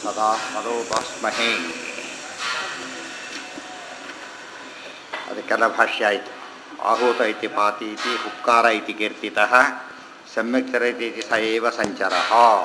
ಸದಾ ಮದೋಪಾಸ್ಮಹೇ ಅದಕ್ಕೆಲ್ಲ ಭಾಷ್ಯ ಆಯಿತು ಆಹೂತ ಇತಿ ಪಾತಿ ಇತಿ ಹುಕ್ಕಾರ ಇತಿ ಕೀರ್ತಿತಃ ಸಮ್ಯಕ್ ಚರತಿ ಇತಿ ಸ ಏವ ಸಂಚರ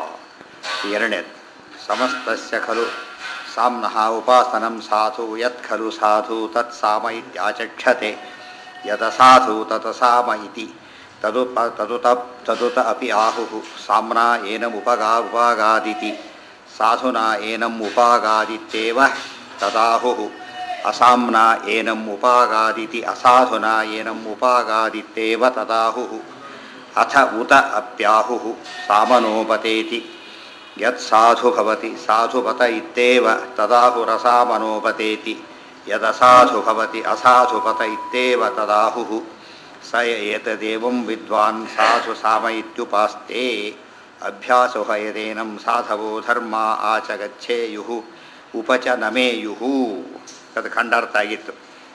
ಎರಡನೇದು ಸಮಸ್ತಸ್ಯ ಖಲು ಸಾಮ್ನಃ ಉಪಾಸನಂ ಸಾಧು ಯತ್ ಖಲು ಸಾಧು ತತ್ ಸಾಮ ಇತ್ಯಾಚಕ್ಷತೆ ಯದ ಸಾಧು ತತ ಸಾಮ ಇತಿ ತದುಪ ತದುತ ತದುತ ಅಪಿ ಆಹುಃ ಸಾಮ್ನಾ ಏನಮುಪಗಾ ಉಪಾಗಾದಿತಿ ಸಾಧುನಾ ಏನಂ ಉಪಾಗಾದಿತ್ಯೇವ ತದಾಹುಃ ಅಸಾಮ್ನಾ ಏನಂ ಉಪಾಗಾದಿತಿ ಅಸಾಧುನಾ ಏನಂ ಉಪಾಗಾದಿತ್ಯೇವ ತದಾಹುಃ ಅಥ ಉತ ಅಪ್ಯಾಹುಃ ಸಾಮನೋಪತೇತಿ ಯತ್ ಸಾಧು ಭವತಿ ಸಾಧುಪತ ಇತ್ಯೇವ ತದಾಹುರಸಾಮನೋಪತೇತಿ ಯದಸಾಧು ಭವತಿ ಅಸಾಧುಪತ ಇತ್ಯೇವ ತದಾಹುಃ ಸ ಏತದೇವಂ ವಿದ್ವಾನ್ ಸಾಧು ಸಾಮ ಇತ್ಯುಪಾಸ್ತೆ ಅಭ್ಯಾಸೋ ಯದೇನಂ ಸಾಧವೋ ಧರ್ಮ ಆಚ ಗಚ್ಚೇಯುಃ ಉಪಚ ನಮೇಯುಃ ಅದು ಖಂಡಾರ್ಥ ಆಗಿತ್ತು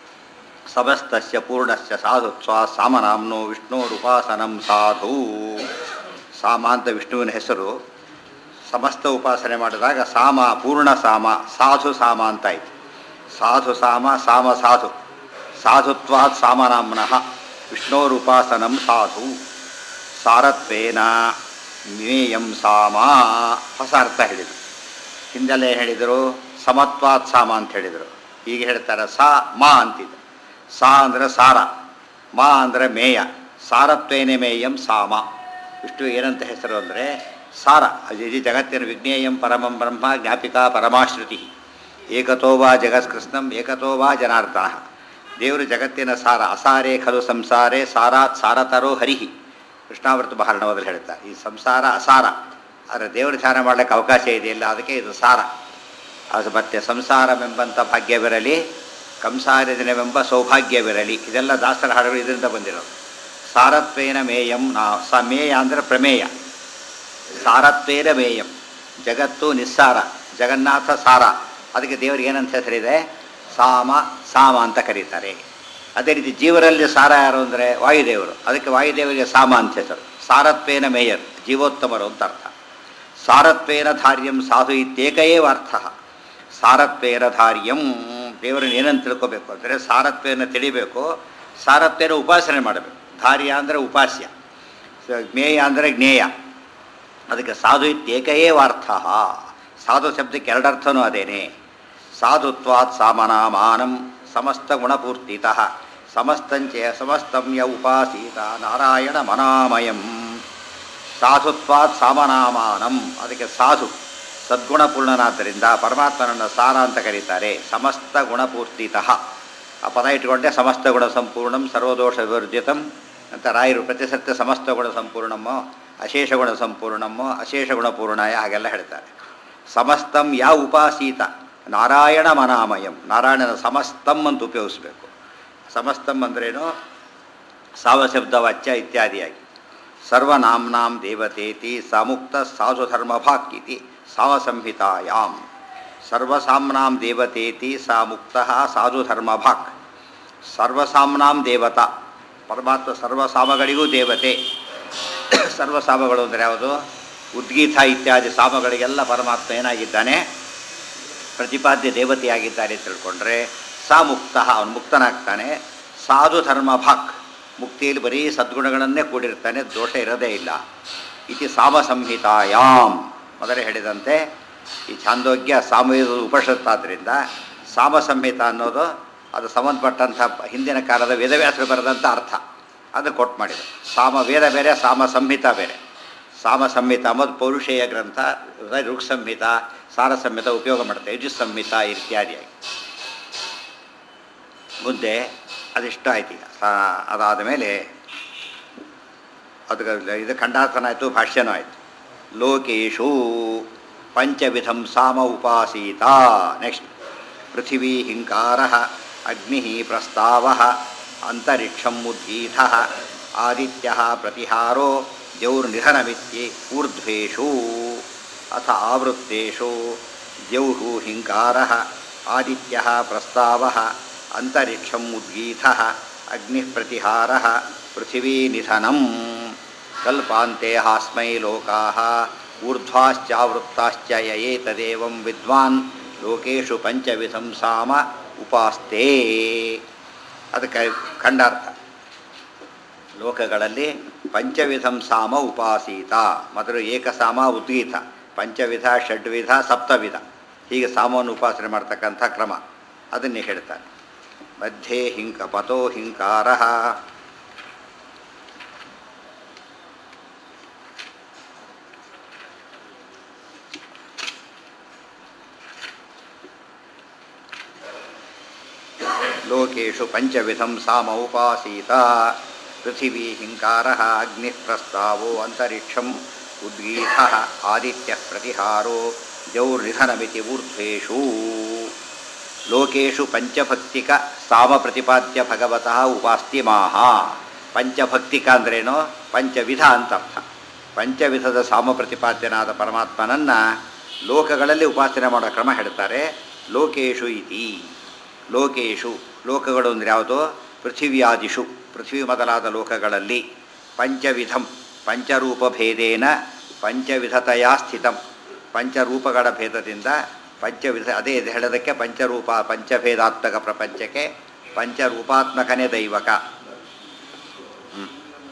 ಸಮಸ್ತಸ್ಯ ಪೂರ್ಣಸ್ಯ ಸಾಧುತ್ವ ಸಾಮನಾಮ್ನೋ ವಿಷ್ಣೋರುಪಾಸನಂ ಸಾಧು ಸಾಮ ಅಂತ ವಿಷ್ಣುವಿನ ಹೆಸರು ಸಮಸ್ತ ಉಪಾಸನೆ ಮಾಡಿದಾಗ ಸಾಮ ಪೂರ್ಣ ಸಾಮ ಸಾಧು ಸಾಮ ಅಂತಾಯ್ತು ಸಾಧು ಸಾಮ ಸಾಮ ಸಾಧು ಸಾಧುತ್ವಾತ್ ಸಾಮನಾಮ್ನಃ ವಿಷ್ಣೋರುಪಾಸನಂ ಸಾಧು ಸಾರತ್ವೇನ ಮೇಯಂ ಸಾಮ ಹೊಸ ಅರ್ಥ ಹೇಳಿದರು ಹಿಂದೆಲ್ಲ ಹೇಳಿದರು ಸಮತ್ವಾತ್ ಸಾಮ ಅಂತ ಹೇಳಿದರು ಈಗ ಹೇಳ್ತಾರೆ ಸಾ ಮಾ ಅಂತಿದೆ ಸಾ ಅಂದರೆ ಸಾರ ಮಾ ಅಂದರೆ ಮೇಯ ಸಾರತ್ವೇನೆ ಮೇಯಂ ಸಾಮ ಇಷ್ಟು ಏನಂತ ಹೆಸರು ಅಂದರೆ ಸಾರ ಅಜಿ ಜಗತ್ತಿನ ವಿಜ್ಞೇಯಂ ಪರಮಂ ಬ್ರಹ್ಮ ಜ್ಞಾಪಿಕಾ ಪರಮಾಶ್ರುತಿ ಏಕತೋ ವಾ ಜಗತ್ಕೃಷ್ಣಂ ಏಕತೋ ವಾ ಜನಾರ್ದನ ದೇವರು ಜಗತ್ತಿನ ಸಾರ ಅಸಾರೇ ಖಲು ಸಂಸಾರೇ ಸಾರಾತ್ ಸಾರತರೋ ಹರಿಹಿ ಕೃಷ್ಣಾವೃತ ಮಹಾರಣವದಲ್ಲಿ ಹೇಳ್ತಾರೆ ಈ ಸಂಸಾರ ಅಸಾರ ಆದರೆ ದೇವರು ಧ್ಯಾನ ಮಾಡಲಿಕ್ಕೆ ಅವಕಾಶ ಇದೆಯಲ್ಲ ಅದಕ್ಕೆ ಇದು ಸಾರ ಅದು ಮತ್ತೆ ಸಂಸಾರವೆಂಬಂಥ ಭಾಗ್ಯವಿರಲಿ ಕಂಸಾರದಿನವೆಂಬ ಸೌಭಾಗ್ಯವಿರಲಿ ಇದೆಲ್ಲ ದಾಸರ ಹಾಡುಗಳು ಇದರಿಂದ ಬಂದಿರೋದು ಸಾರತ್ವೇನ ಮೇಯಂ ನಾ ಸ ಮೇಯ ಅಂದರೆ ಪ್ರಮೇಯ ಸಾರತ್ವೇನ ಮೇಯಂ ಜಗತ್ತು ನಿಸ್ಸಾರ ಜಗನ್ನಾಥ ಸಾರ ಅದಕ್ಕೆ ದೇವರಿಗೆ ಏನಂತ ಹೆಸರಿದೆ ಸಾಮ ಸಾಮ ಅಂತ ಕರೀತಾರೆ ಅದೇ ರೀತಿ ಜೀವರಲ್ಲಿ ಸಾರ ಯಾರು ಅಂದರೆ ವಾಯುದೇವರು ಅದಕ್ಕೆ ವಾಯುದೇವರಿಗೆ ಸಾಮ ಅಂತ ಹೆಸರು ಸಾರತ್ವೇನ ಮೇಯರ್ ಜೀವೋತ್ತಮರು ಅಂತ ಅರ್ಥ ಸಾರತ್ವೇನ ಧಾರ್ಯಂ ಸಾಧು ಇತ್ಯೇಕಯೇವ ಅರ್ಥ ಸಾರತ್ವೇನ ಧಾರ್ಯಂ ದೇವರನ್ನು ಏನಂತ ತಿಳ್ಕೋಬೇಕು ಅಂದರೆ ಸಾರತ್ವೇನ ತಿಳಿಬೇಕು ಸಾರತ್ವೇನ ಉಪಾಸನೆ ಮಾಡಬೇಕು ಧಾರ್ಯ ಅಂದರೆ ಉಪಾಸ್ಯ ಜ್ಞೇಯ ಅಂದರೆ ಜ್ಞೇಯ ಅದಕ್ಕೆ ಸಾಧು ಇತ್ಯೇಕಯೇವ ಅರ್ಥ ಸಾಧು ಶಬ್ದಕ್ಕೆ ಎರಡರ್ಥನೂ ಅದೇನೆ ಸಾಧುತ್ವಾತ್ ಸಾಮನಾಮಾನಂ ಸಮಸ್ತ ಗುಣಪೂರ್ತಿತಃ ಸಮಸ್ತಂಚ ಸಮಸ್ತಂ ಯ ಉಪಾಸೀತ ನಾರಾಯಣ ಮನಾಮಯಂ ಸಾಧುತ್ವಾತ್ ಸಾಮನಾಮಾನಂ ಅದಕ್ಕೆ ಸಾಧು ಸದ್ಗುಣಪೂರ್ಣನಾದ್ದರಿಂದ ಪರಮಾತ್ಮನನ್ನು ಸಾರ ಅಂತ ಕರೀತಾರೆ ಸಮಸ್ತ ಗುಣಪೂರ್ತಿತಃ ಆ ಪದ ಇಟ್ಕೊಂಡೆ ಸಮಸ್ತ ಗುಣ ಸಂಪೂರ್ಣಂ ಸರ್ವದೋಷ ವಿವರ್ಜಿತಂ ಅಂತ ರಾಯರು ಪ್ರತಿ ಸತ್ಯ ಸಮಸ್ತ ಗುಣ ಸಂಪೂರ್ಣಮ್ಮೋ ಅಶೇಷ ಗುಣ ಸಂಪೂರ್ಣಮ್ಮೋ ಅಶೇಷ ಗುಣಪೂರ್ಣಾಯ ಹಾಗೆಲ್ಲ ಹೇಳ್ತಾರೆ ಸಮಸ್ತಂ ಯಾ ಉಪಾಸೀತ ನಾರಾಯಣ ಮನಾಮಯಂ ನಾರಾಯಣನ ಸಮಸ್ತಂ ಅಂತ ಉಪಯೋಗಿಸ್ಬೇಕು ಸಮಸ್ತಂ ಅಂದ್ರೇನು ಸಾವಶಬ್ದವಾಚ್ಯ ಇತ್ಯಾದಿಯಾಗಿ ಸರ್ವನಾಮ್ನಾಂ ದೇವತೇತಿ ಸಮುಕ್ತ ಸಾಧುಧರ್ಮಭಾಕ್ ಇತಿ ಸಾವಸಂಹಿತಾಯಾಮ್ ಸರ್ವಸಾಮ್ನಾಂ ದೇವತೇತಿ ಸಾ ಮುಕ್ತ ಸಾಧುಧರ್ಮಭಾಕ್ ಸರ್ವಸಾಮ್ನಾಂ ದೇವತಾ ಪರಮಾತ್ಮ ಸರ್ವಸಾಮಗಳಿಗೂ ದೇವತೆ ಸರ್ವಸಾಮಗಳು ಅಂದರೆ ಯಾವುದು ಉದ್ಗೀತ ಇತ್ಯಾದಿ ಸಾಮಗಳಿಗೆಲ್ಲ ಪರಮಾತ್ಮ ಏನಾಗಿದ್ದಾನೆ ಪ್ರತಿಪಾದ್ಯ ದೇವತೆಯಾಗಿದ್ದಾರೆ ಅಂತ ತಿಳ್ಕೊಂಡ್ರೆ ಸಾ ಮುಕ್ತ ಅವನು ಮುಕ್ತನಾಗ್ತಾನೆ ಸಾಧು ಧರ್ಮಭಾಕ್ ಮುಕ್ತಿಯಲ್ಲಿ ಬರೀ ಸದ್ಗುಣಗಳನ್ನೇ ಕೂಡಿರ್ತಾನೆ ದೋಷ ಇರೋದೇ ಇಲ್ಲ ಇತಿ ಸಾಮ ಸಂಹಿತಾಯಾಮ್ ಮೊದಲೇ ಹೇಳಿದಂತೆ ಈ ಛಾಂದೋಗ್ಯ ಸಾಮವೇದ ಉಪನಿಷತ್ತಾದ್ದರಿಂದ ಸಾಮ ಸಂಹಿತ ಅನ್ನೋದು ಅದು ಸಂಬಂಧಪಟ್ಟಂಥ ಹಿಂದಿನ ಕಾಲದ ವೇದವ್ಯಾಸರು ಬರೆದಂಥ ಅರ್ಥ ಅದು ಕೊಟ್ಟು ಮಾಡಿದರು ಸಾಮ ವೇದ ಬೇರೆ ಸಾಮ ಸಂಹಿತ ಬೇರೆ ಸಾಮ ಸಂಹಿತ ಅಂಬೋದು ಪೌರುಷೇಯ ಗ್ರಂಥ ಋಕ್ ಸಂಹಿತ ಸಾರ ಸಂಹಿತ ಉಪಯೋಗ ಮಾಡುತ್ತೆ ಯಜು ಸಂಹಿತ ಇತ್ಯಾದಿಯಾಗಿ ಮುಂದೆ ಅದಿಷ್ಟ ಆಯ್ತು ಈಗ ಅದಾದ ಮೇಲೆ ಅದು ಇದು ಖಂಡಾರ್ಥನ ಆಯಿತು ಭಾಷ್ಯನೂ ಆಯಿತು ಲೋಕೇಶು ಪಂಚವಿಧಂ ಸಾಮ ಉಪಾಸೀತ ನೆಕ್ಸ್ಟ್ ಪೃಥಿವೀ ಹಿಂಕಾರ ಅಗ್ನಿ ಪ್ರಸ್ತಾವ ಅಂತರಿಕ್ಷಂ ಉದ್ಗೀತ ಆದಿತ್ಯ ಪ್ರತಿಹಾರೋ ಜೌರ್ನಿಧನಮಿತ್ಯೆ ಊರ್ಧ್ವೇಷು ಅಥ ಆವೃತ್ತೇಷು ಜೌಹು ಹಿಂಕಾರ ಆದಿತ್ಯ ಪ್ರಸ್ತಾವ ಅಂತರಿಕ್ಷಂ ಉದ್ಗೀತ ಅಗ್ನಿ ಪ್ರತಿಹಾರ ಪೃಥಿವೀ ನಿಧನಂ ಕಲ್ಪಾಂತೆ ಹಾಸ್ಮೈ ಲೋಕಾ ಊರ್ಧ್ವಾಶ್ಚಾವೃತ್ತಾಶ್ಚ ಯಯೇತದೇವಂ ವಿದ್ವಾನ್ ಲೋಕೇಶು ಪಂಚವಿಧಂ ಸಾಮ ಉಪಾಸ್ತೆ ಅದಕ್ಕೆ ಖಂಡಾರ್ಥ ಲೋಕಗಳಲ್ಲಿ ಪಂಚವಿಧಂ ಸಾಮ ಉಪಾಸೀತ ಮೊದಲು ಏಕಸಾಮ ಉದ್ಗೀತ ಪಂಚವಿಧ ಷಡ್ವಿಧ ಸಪ್ತವಿಧ ಹೀಗೆ ಸಾಮವನ್ನು ಉಪಾಸನೆ ಮಾಡ್ತಕ್ಕಂಥ ಕ್ರಮ ಅದನ್ನೇ ಹೇಳ್ತಾನೆ ಮಧ್ಯೆ ಹಿಂಕ ಪತೋ ಹಿಂಕಾರ ಲೋಕೇಶು ಪಂಚವಿಧಂ ಸಾಮ ಉಪಾಸೀತ ಪೃಥಿವೀ ಹಿಂಕಾರ ಅಗ್ನಿಃ ಪ್ರಸ್ತಾವೋ ಅಂತರಿಕ್ಷಂ ಉದ್ಗೀತ ಆದಿತ್ಯ ಪ್ರತಿಹಾರೋ ಜೌರ್ನಿಧನಮಿತಿ ಊರ್ಧ್ವೇಷು ಲೋಕೇಶು ಪಂಚಭಕ್ತಿಕ ಸಾಮ ಪ್ರತಿಪಾದ್ಯ ಭಗವತಃ ಉಪಾಸ್ತಿಮಾಹ ಪಂಚಭಕ್ತಿಕ ಅಂದ್ರೇನು ಪಂಚವಿಧ ಅಂತರ್ಥ ಪಂಚವಿಧದ ಸಾಮ ಪ್ರತಿಪಾದ್ಯನಾದ ಪರಮಾತ್ಮನನ್ನು ಲೋಕಗಳಲ್ಲಿ ಉಪಾಸನೆ ಮಾಡೋ ಕ್ರಮ ಹೇಳ್ತಾರೆ ಲೋಕೇಶು ಇತಿ ಲೋಕೇಶು ಲೋಕಗಳು ಅಂದರೆ ಯಾವುದು ಪೃಥಿವ್ಯಾದಿಷು ಪೃಥ್ವಿ ಮೊದಲಾದ ಲೋಕಗಳಲ್ಲಿ ಪಂಚವಿಧಂ ಪಂಚರೂಪಭೇದೇನ ಪಂಚವಿಧತೆಯ ಸ್ಥಿತಂ ಪಂಚರೂಪಗಳ ಭೇದದಿಂದ ಪಂಚವಿಧ ಅದೇ ಇದು ಹೇಳೋದಕ್ಕೆ ಪಂಚರೂಪ ಪಂಚಭೇದಾತ್ಮಕ ಪ್ರಪಂಚಕ್ಕೆ ಪಂಚರೂಪಾತ್ಮಕನೇ ದೈವಕ ಹ್ಮ್.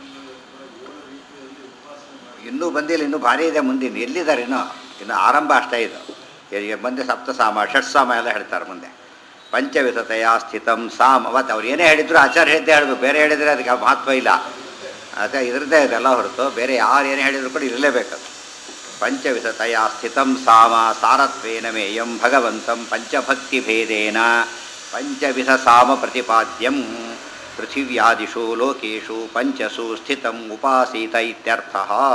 ಇನ್ನೂ ಬಂದಿಲ್ಲ ಇನ್ನೂ ಭಾರಿ ಇದೆ ಮುಂದಿನ ಎಲ್ಲಿದ್ದಾರೆ ಇನ್ನು ಇನ್ನು ಆರಂಭ ಅಷ್ಟೇ ಇದು ಈಗ ಮುಂದೆ ಸಪ್ತಸಾಮ ಷಟ್ಸಾಮ ಎಲ್ಲ ಹೇಳ್ತಾರೆ ಮುಂದೆ ಪಂಚವಿಧತೆಯ ಸ್ಥಿತಂ ಸಾಮ್ ಅವತ್ತು ಅವ್ರು ಏನೇ ಹೇಳಿದ್ರು ಆಚಾರ್ಯ ಹೇಳಿದ್ದೆ ಹೇಳಬೇಕು ಬೇರೆ ಹೇಳಿದರೆ ಅದಕ್ಕೆ ಮಹತ್ವ ಇಲ್ಲ ಅದೇ ಇದ್ರದ್ದೇ ಇದೆಲ್ಲ ಹೊರತು ಬೇರೆ ಯಾರು ಏನು ಹೇಳಿದ್ರು ಕೂಡ ಇರಲೇಬೇಕು ಪಂಚವಿಧತೆಯ ಸ್ಥಿತಂ ಸಾಮ ಸಾರತ್ವೇನ ಮೇಯಂ ಭಗವಂತಂ ಪಂಚಭಕ್ತಿಭೇದೇನ ಪಂಚವಿಧ ಸಾಮ ಪ್ರತಿಪಾದ್ಯಂ ಪೃಥಿವ್ಯಾದಿಷು ಲೋಕೇಶು ಪಂಚಸು ಸ್ಥಿತಂ ಉಪಾಸೀತ ಇತ್ಯರ್ಥ